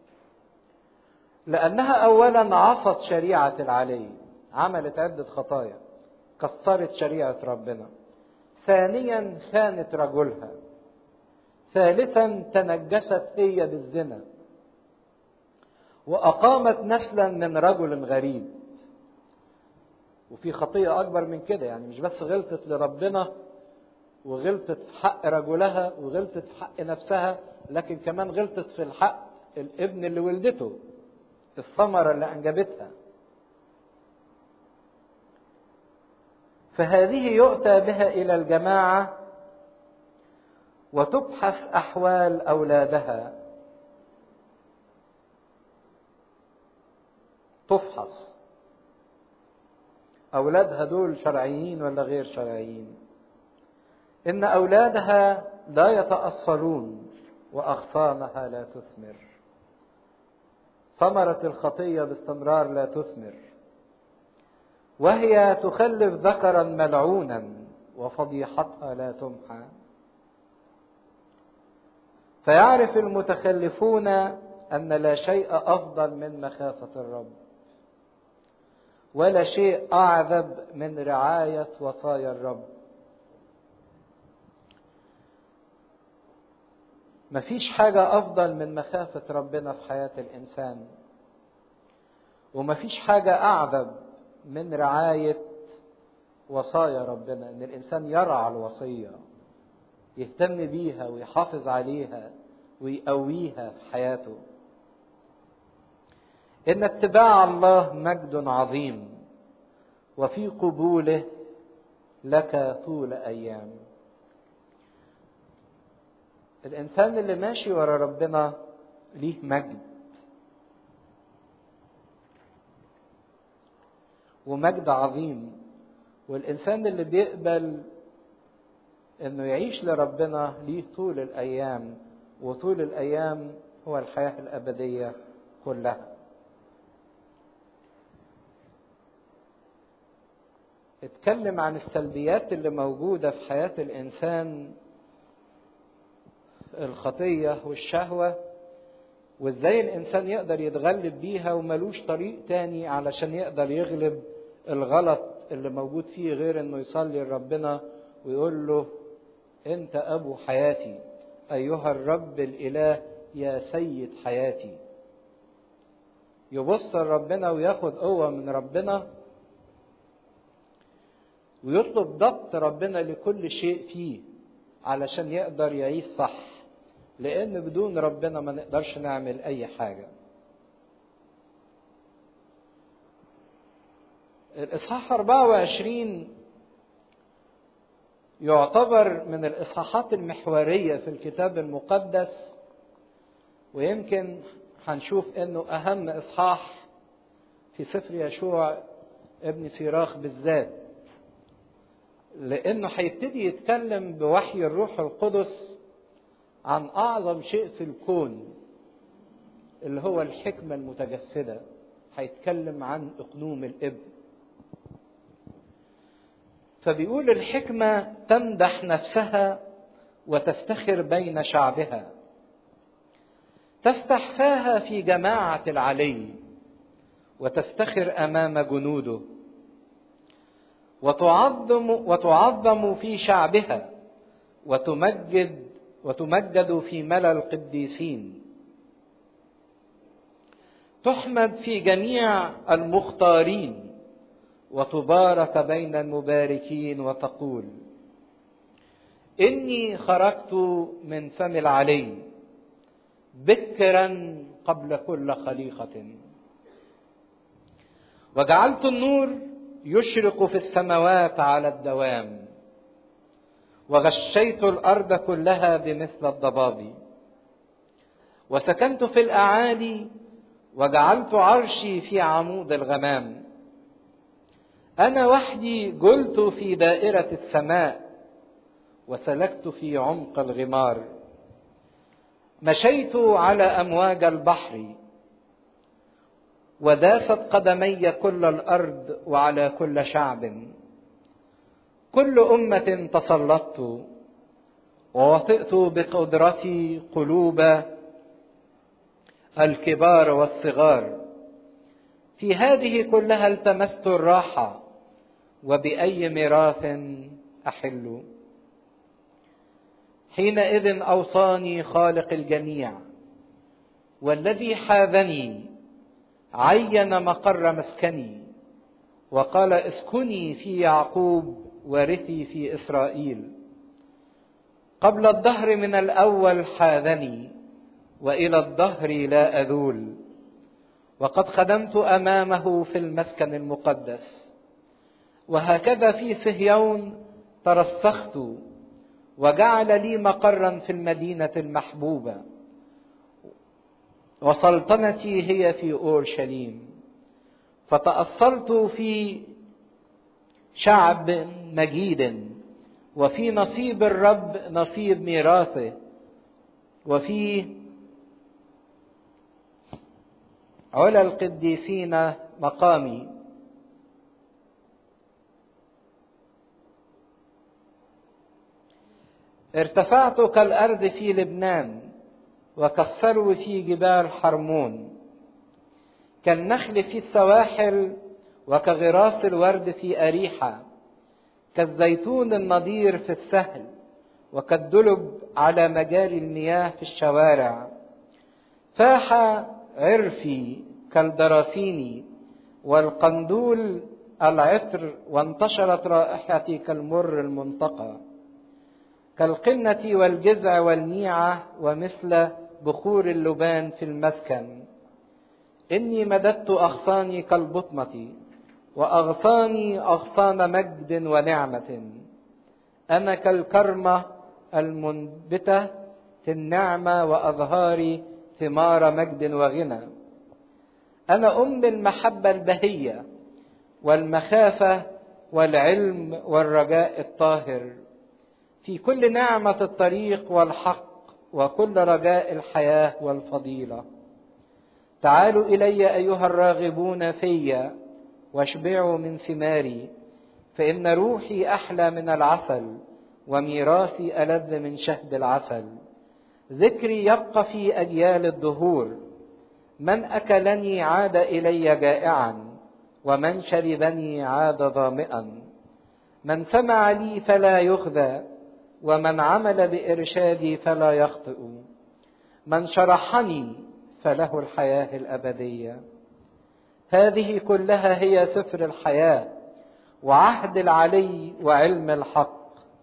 لأنها أولا عصت شريعة العلي عملت عدة خطايا كسرت شريعة ربنا ثانيا خانت رجلها ثالثا تنجست هي بالزنا وأقامت نسلا من رجل غريب وفي خطية أكبر من كده يعني مش بس غلطت لربنا وغلطت في حق رجلها وغلطت في حق نفسها لكن كمان غلطت في الحق الابن اللي ولدته الثمرة اللي أنجبتها فهذه يؤتى بها إلى الجماعة وتبحث أحوال أولادها تفحص أولادها دول شرعيين ولا غير شرعيين إن أولادها لا يتأصلون وأغصانها لا تثمر ثمرة الخطية باستمرار لا تثمر وهي تخلف ذكرا ملعونا وفضيحتها لا تمحى فيعرف المتخلفون أن لا شيء أفضل من مخافة الرب ولا شيء أعذب من رعاية وصايا الرب مفيش حاجة أفضل من مخافة ربنا في حياة الإنسان ومفيش حاجة أعذب من رعاية وصايا ربنا إن الإنسان يرعى الوصية يهتم بيها ويحافظ عليها ويقويها في حياته إن اتباع الله مجد عظيم وفي قبوله لك طول أيام الإنسان اللي ماشي ورا ربنا ليه مجد ومجد عظيم والإنسان اللي بيقبل إنه يعيش لربنا ليه طول الأيام وطول الأيام هو الحياة الأبدية كلها اتكلم عن السلبيات اللي موجودة في حياة الإنسان الخطية والشهوة وازاي الإنسان يقدر يتغلب بيها وملوش طريق تاني علشان يقدر يغلب الغلط اللي موجود فيه غير انه يصلي لربنا ويقول له انت ابو حياتي ايها الرب الاله يا سيد حياتي يبص لربنا وياخد قوة من ربنا ويطلب ضبط ربنا لكل شيء فيه علشان يقدر يعيش صح لان بدون ربنا ما نقدرش نعمل اي حاجه الاصحاح 24 يعتبر من الاصحاحات المحوريه في الكتاب المقدس ويمكن هنشوف انه اهم اصحاح في سفر يشوع ابن سيراخ بالذات لانه هيبتدي يتكلم بوحي الروح القدس عن اعظم شيء في الكون اللي هو الحكمه المتجسده هيتكلم عن اقنوم الابن فبيقول الحكمه تمدح نفسها وتفتخر بين شعبها تفتح فاها في جماعه العلي وتفتخر امام جنوده وتعظم وتعظم في شعبها وتمجد وتمجد في ملا القديسين تحمد في جميع المختارين وتبارك بين المباركين وتقول اني خرجت من فم العلي بكرا قبل كل خليقه وجعلت النور يشرق في السماوات على الدوام وغشيت الارض كلها بمثل الضباب وسكنت في الاعالي وجعلت عرشي في عمود الغمام انا وحدي جلت في دائره السماء وسلكت في عمق الغمار مشيت على امواج البحر وداست قدمي كل الارض وعلى كل شعب كل امه تسلطت ووطئت بقدرتي قلوب الكبار والصغار في هذه كلها التمست الراحه وباي ميراث احل حينئذ اوصاني خالق الجميع والذي حاذني عين مقر مسكني وقال اسكني في يعقوب وارثي في اسرائيل قبل الدهر من الاول حاذني والى الدهر لا اذول وقد خدمت امامه في المسكن المقدس وهكذا في صهيون ترسخت وجعل لي مقرا في المدينه المحبوبه وسلطنتي هي في اورشليم فتاصلت في شعب مجيد وفي نصيب الرب نصيب ميراثه وفي علا القديسين مقامي ارتفعت كالارض في لبنان وكالثرو في جبال حرمون كالنخل في السواحل وكغراس الورد في أريحة كالزيتون النضير في السهل وكالدلب على مجاري المياه في الشوارع فاح عرفي كالدراسين والقندول العطر وانتشرت رائحتي كالمر المنتقى كالقنة والجذع والميعة ومثل بخور اللبان في المسكن إني مددت أغصاني كالبطمة وأغصاني أغصان مجد ونعمة أنا كالكرمة المنبتة النعمة وأظهار ثمار مجد وغنى أنا أم المحبة البهية والمخافة والعلم والرجاء الطاهر في كل نعمة الطريق والحق وكل رجاء الحياة والفضيلة تعالوا إلي أيها الراغبون في واشبعوا من ثماري فإن روحي أحلى من العسل وميراثي ألذ من شهد العسل ذكري يبقى في أجيال الدهور من أكلني عاد إلي جائعا ومن شربني عاد ظامئا من سمع لي فلا يخذى ومن عمل بإرشادي فلا يخطئ من شرحني فله الحياة الأبدية هذه كلها هي سفر الحياة وعهد العلي وعلم الحق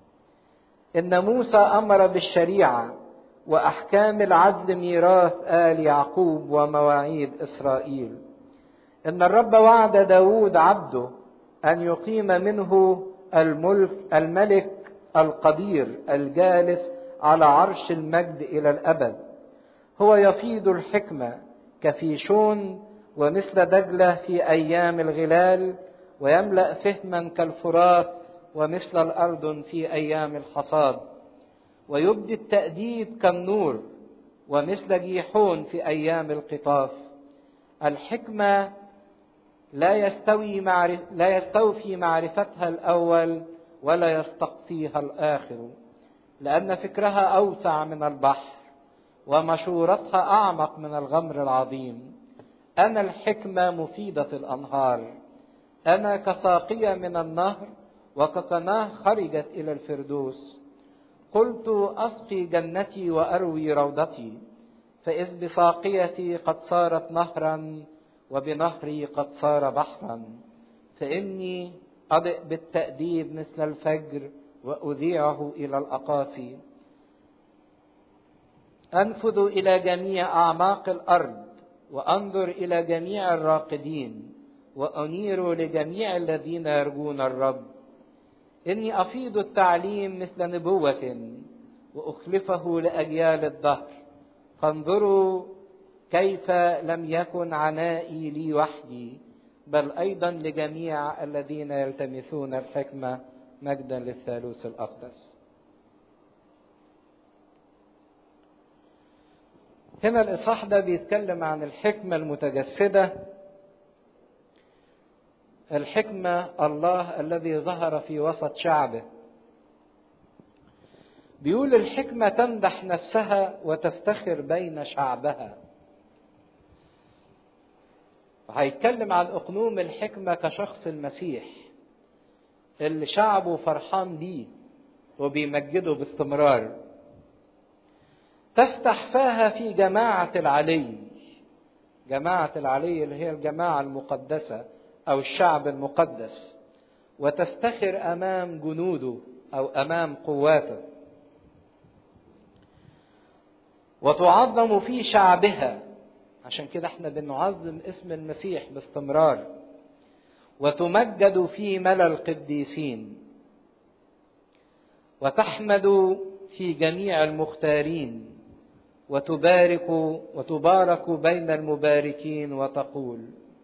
إن موسى أمر بالشريعة وأحكام العدل ميراث آل يعقوب ومواعيد إسرائيل إن الرب وعد داود عبده أن يقيم منه الملك الملك القدير الجالس على عرش المجد إلى الأبد هو يفيض الحكمة كفيشون ومثل دجلة في أيام الغلال ويملأ فهما كالفرات ومثل الأردن في أيام الحصاد ويبدي التأديب كالنور ومثل جيحون في أيام القطاف الحكمة لا يستوي معرف لا يستوفي معرفتها الأول ولا يستقصيها الآخر لأن فكرها أوسع من البحر ومشورتها أعمق من الغمر العظيم أنا الحكمة مفيدة الأنهار أنا كساقية من النهر وكقناة خرجت إلى الفردوس قلت أسقي جنتي وأروي روضتي فإذ بساقيتي قد صارت نهرا وبنهري قد صار بحرا فإني أضئ بالتأديب مثل الفجر وأذيعه إلى الأقاصي أنفذ إلى جميع أعماق الأرض وأنظر إلى جميع الراقدين وأنير لجميع الذين يرجون الرب إني أفيض التعليم مثل نبوة وأخلفه لأجيال الدهر فانظروا كيف لم يكن عنائي لي وحدي بل أيضا لجميع الذين يلتمسون الحكمة مجدا للثالوث الأقدس هنا الإصحاح ده بيتكلم عن الحكمة المتجسدة الحكمة الله الذي ظهر في وسط شعبه بيقول الحكمة تمدح نفسها وتفتخر بين شعبها هيتكلم عن أقنوم الحكمة كشخص المسيح اللي شعبه فرحان بيه وبيمجده باستمرار تفتح فاها في جماعة العلي جماعة العلي اللي هي الجماعة المقدسة أو الشعب المقدس وتفتخر أمام جنوده أو أمام قواته وتعظم في شعبها عشان كده احنا بنعظم اسم المسيح باستمرار وتمجد في ملا القديسين وتحمد في جميع المختارين وتبارك وتبارك بين المباركين وتقول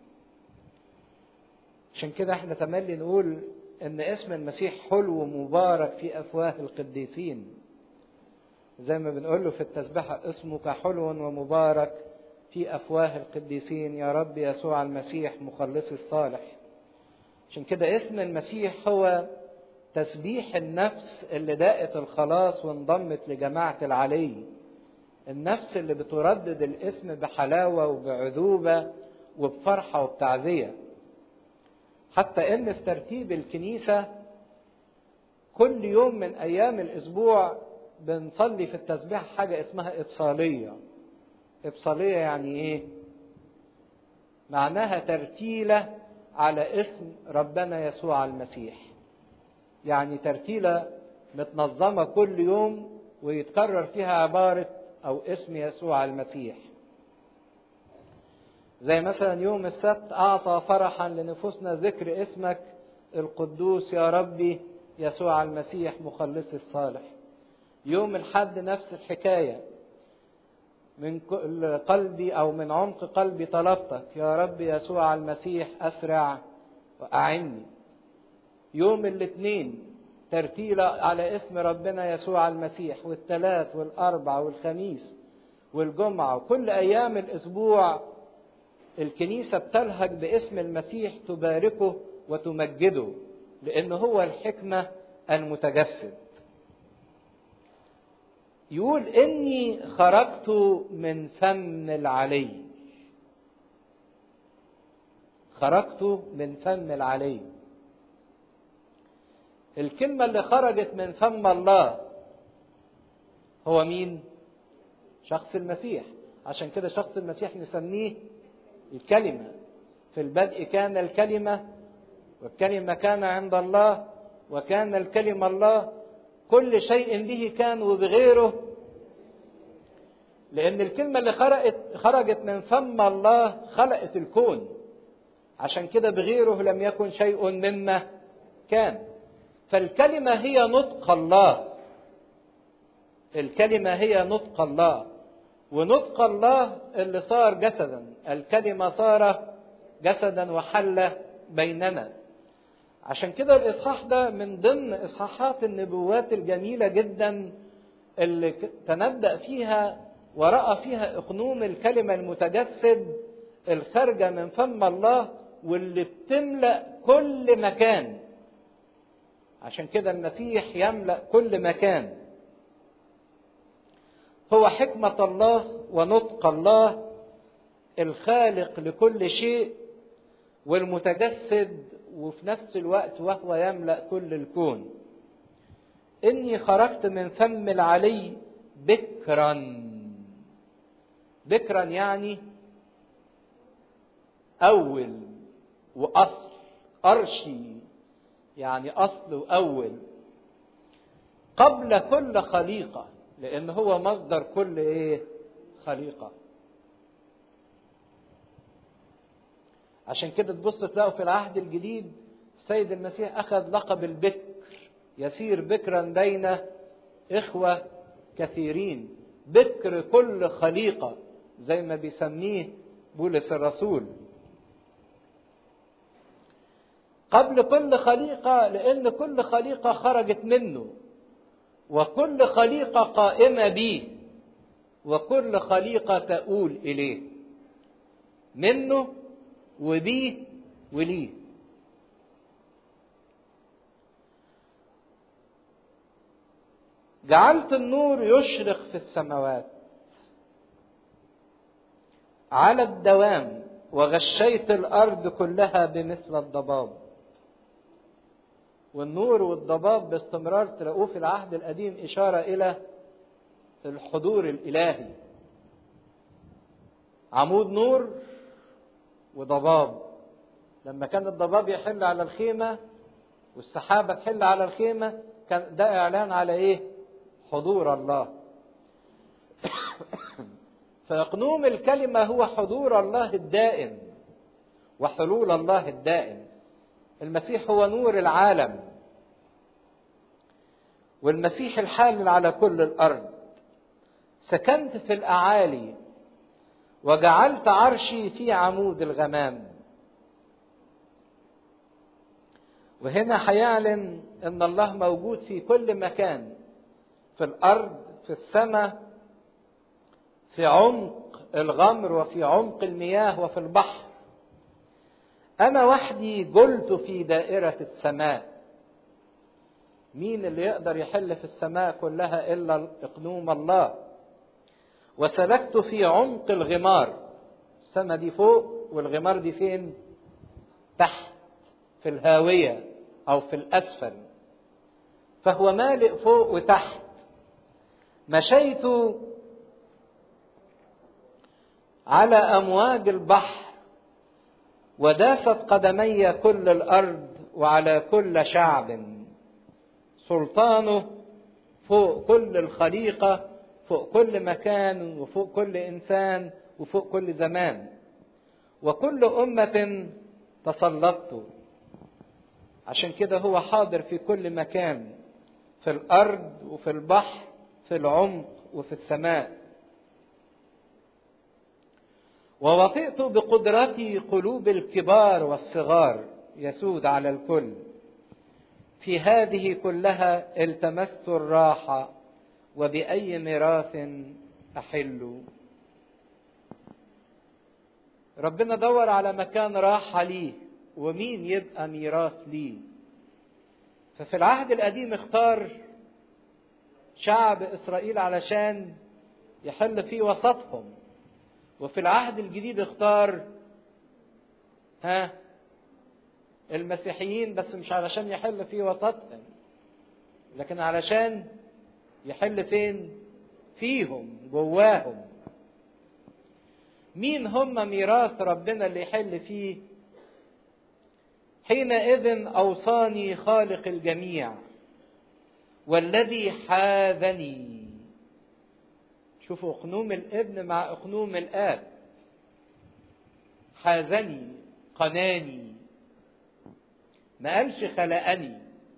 عشان كده احنا تملي نقول ان اسم المسيح حلو ومبارك في افواه القديسين زي ما بنقول له في التسبحة اسمك حلو ومبارك في افواه القديسين يا رب يسوع المسيح مخلصي الصالح عشان كده اسم المسيح هو تسبيح النفس اللي داقت الخلاص وانضمت لجماعة العلي النفس اللي بتردد الاسم بحلاوة وبعذوبة وبفرحة وبتعزية حتى ان في ترتيب الكنيسة كل يوم من ايام الاسبوع بنصلي في التسبيح حاجة اسمها ابصالية ابصالية يعني ايه معناها ترتيلة على اسم ربنا يسوع المسيح يعني ترتيلة متنظمة كل يوم ويتكرر فيها عبارة أو اسم يسوع المسيح زي مثلا يوم السبت أعطى فرحا لنفوسنا ذكر اسمك القدوس يا ربي يسوع المسيح مخلصي الصالح يوم الحد نفس الحكاية من كل قلبي أو من عمق قلبي طلبتك يا رب يسوع المسيح أسرع وأعني يوم الاثنين ترتيلة على اسم ربنا يسوع المسيح والثلاث والأربع والخميس والجمعة وكل أيام الأسبوع الكنيسة بتلهج باسم المسيح تباركه وتمجده لأنه هو الحكمة المتجسد يقول إني خرجت من فم العلي خرجت من فم العلي الكلمة اللي خرجت من فم الله هو مين؟ شخص المسيح عشان كده شخص المسيح نسميه الكلمة في البدء كان الكلمة والكلمة كان عند الله وكان الكلمة الله كل شيء به كان وبغيره لأن الكلمة اللي خرجت خرجت من فم الله خلقت الكون عشان كده بغيره لم يكن شيء مما كان فالكلمة هي نطق الله الكلمة هي نطق الله ونطق الله اللي صار جسدا الكلمة صار جسدا وحل بيننا عشان كده الإصحاح ده من ضمن إصحاحات النبوات الجميلة جدا اللي تنبأ فيها ورأى فيها إقنوم الكلمة المتجسد الخارجة من فم الله واللي بتملأ كل مكان عشان كده المسيح يملأ كل مكان هو حكمة الله ونطق الله الخالق لكل شيء والمتجسد وفي نفس الوقت وهو يملأ كل الكون إني خرجت من فم العلي بكرا بكرا يعني أول وأصل أرشي يعني أصل وأول قبل كل خليقة لأن هو مصدر كل إيه خليقة عشان كده تبص تلاقوا في العهد الجديد السيد المسيح أخذ لقب البكر يسير بكرا بين إخوة كثيرين بكر كل خليقة زي ما بيسميه بولس الرسول قبل كل خليقة لأن كل خليقة خرجت منه وكل خليقة قائمة به وكل خليقة تؤول إليه منه وبيه وليه جعلت النور يشرق في السماوات على الدوام وغشيت الارض كلها بمثل الضباب والنور والضباب باستمرار تلاقوه في العهد القديم اشاره الى الحضور الالهي عمود نور وضباب لما كان الضباب يحل على الخيمه والسحابه تحل على الخيمه كان ده اعلان على ايه حضور الله فيقنوم الكلمة هو حضور الله الدائم وحلول الله الدائم المسيح هو نور العالم والمسيح الحالل على كل الأرض سكنت في الأعالي وجعلت عرشي في عمود الغمام وهنا هيعلن ان الله موجود في كل مكان في الارض في السماء في عمق الغمر وفي عمق المياه وفي البحر انا وحدي جلت في دائره السماء مين اللي يقدر يحل في السماء كلها الا اقنوم الله وسلكت في عمق الغمار السماء دي فوق والغمار دي فين تحت في الهاويه او في الاسفل فهو مالئ فوق وتحت مشيت على امواج البحر وداست قدمي كل الارض وعلى كل شعب سلطانه فوق كل الخليقه فوق كل مكان وفوق كل انسان وفوق كل زمان وكل أمة تسلطت عشان كده هو حاضر في كل مكان في الأرض وفي البحر في العمق وفي السماء ووطئت بقدرتي قلوب الكبار والصغار يسود على الكل في هذه كلها التمست الراحة وبأي ميراث أحل ربنا دور على مكان راحة ليه ومين يبقى ميراث ليه ففي العهد القديم اختار شعب إسرائيل علشان يحل في وسطهم وفي العهد الجديد اختار ها المسيحيين بس مش علشان يحل في وسطهم لكن علشان يحل فين فيهم جواهم مين هم ميراث ربنا اللي يحل فيه حينئذ اوصاني خالق الجميع والذي حاذني شوفوا اقنوم الابن مع اقنوم الاب حاذني قناني ما قالش خلقني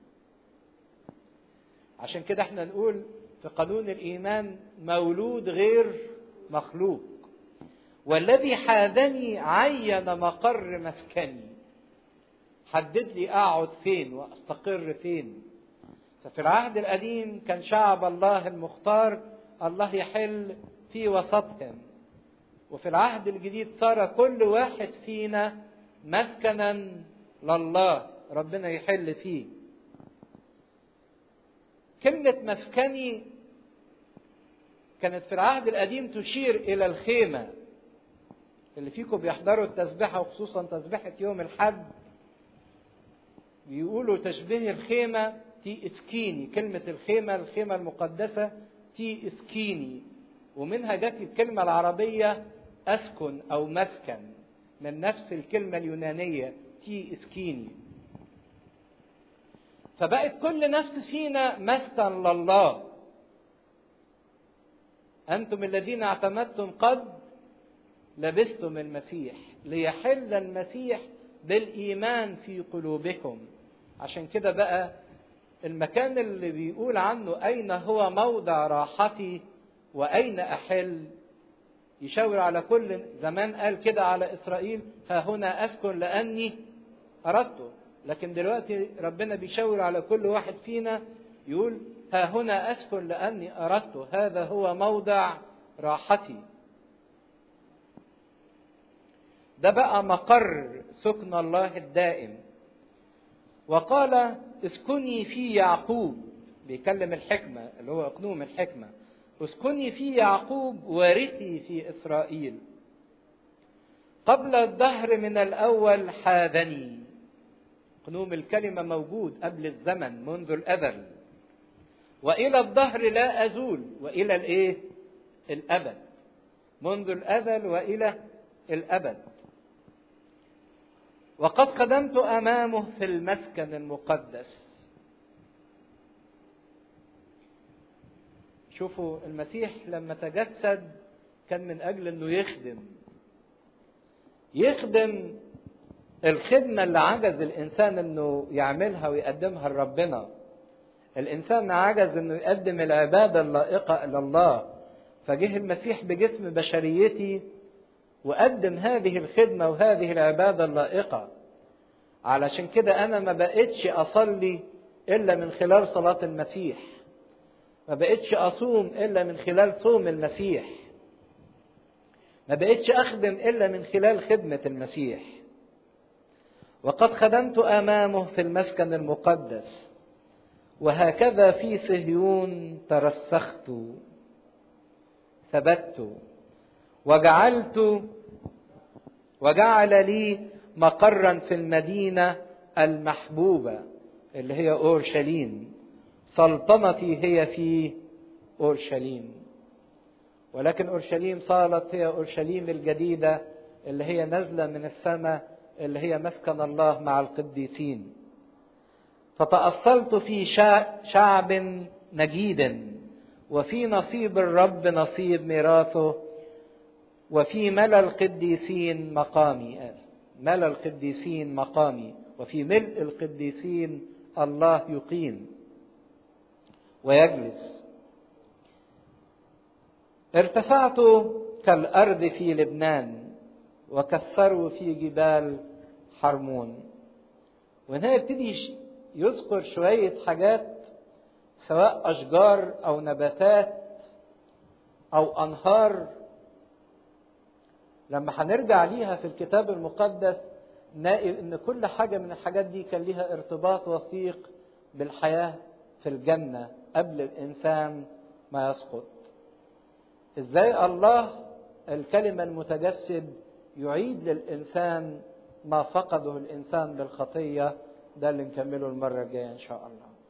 عشان كده احنا نقول في قانون الايمان مولود غير مخلوق والذي حاذني عين مقر مسكني حدد لي اقعد فين واستقر فين ففي العهد القديم كان شعب الله المختار الله يحل في وسطهم وفي العهد الجديد صار كل واحد فينا مسكنا لله ربنا يحل فيه كلمة مسكني كانت في العهد القديم تشير إلى الخيمة اللي فيكم بيحضروا التسبيحة وخصوصا تسبيحة يوم الحد بيقولوا تشبيه الخيمة تي اسكيني كلمة الخيمة الخيمة المقدسة تي اسكيني ومنها جت الكلمة العربية أسكن أو مسكن من نفس الكلمة اليونانية تي اسكيني فبقت كل نفس فينا مسكن لله أنتم الذين اعتمدتم قد لبستم المسيح ليحل المسيح بالإيمان في قلوبكم عشان كده بقى المكان اللي بيقول عنه أين هو موضع راحتي وأين أحل يشاور على كل زمان قال كده على إسرائيل ها هنا أسكن لأني أردته لكن دلوقتي ربنا بيشاور على كل واحد فينا يقول ها هنا أسكن لأني أردت هذا هو موضع راحتي ده بقى مقر سكن الله الدائم وقال اسكني في يعقوب بيكلم الحكمة اللي هو أقنوم الحكمة اسكني في يعقوب وارثي في إسرائيل قبل الدهر من الأول حاذني قنوم الكلمة موجود قبل الزمن منذ الأزل وإلى الظهر لا أزول وإلى الإيه؟ الأبد منذ الأزل وإلى الأبد وقد قدمت أمامه في المسكن المقدس شوفوا المسيح لما تجسد كان من أجل أنه يخدم يخدم الخدمة اللي عجز الإنسان إنه يعملها ويقدمها لربنا. الإنسان عجز إنه يقدم العبادة اللائقة إلى الله. فجه المسيح بجسم بشريتي وقدم هذه الخدمة وهذه العبادة اللائقة. علشان كده أنا ما بقتش أصلي إلا من خلال صلاة المسيح. ما بقتش أصوم إلا من خلال صوم المسيح. ما بقتش أخدم إلا من خلال خدمة المسيح. وقد خدمت امامه في المسكن المقدس وهكذا في صهيون ترسخت ثبت وجعلت وجعل لي مقرا في المدينه المحبوبه اللي هي اورشليم سلطنتي هي في اورشليم ولكن اورشليم صارت هي اورشليم الجديده اللي هي نازله من السماء اللي هي مسكن الله مع القديسين فتأصلت في شعب نجيد وفي نصيب الرب نصيب ميراثه وفي ملا القديسين مقامي آسف ملا القديسين مقامي وفي ملء القديسين الله يقيم ويجلس ارتفعت كالأرض في لبنان وكثروا في جبال حرمون وهنا يبتدي يذكر شوية حاجات سواء أشجار أو نباتات أو أنهار لما هنرجع ليها في الكتاب المقدس نلاقي ان كل حاجه من الحاجات دي كان ليها ارتباط وثيق بالحياه في الجنه قبل الانسان ما يسقط ازاي الله الكلمه المتجسد يعيد للانسان ما فقده الانسان بالخطيه ده اللي نكمله المره الجايه ان شاء الله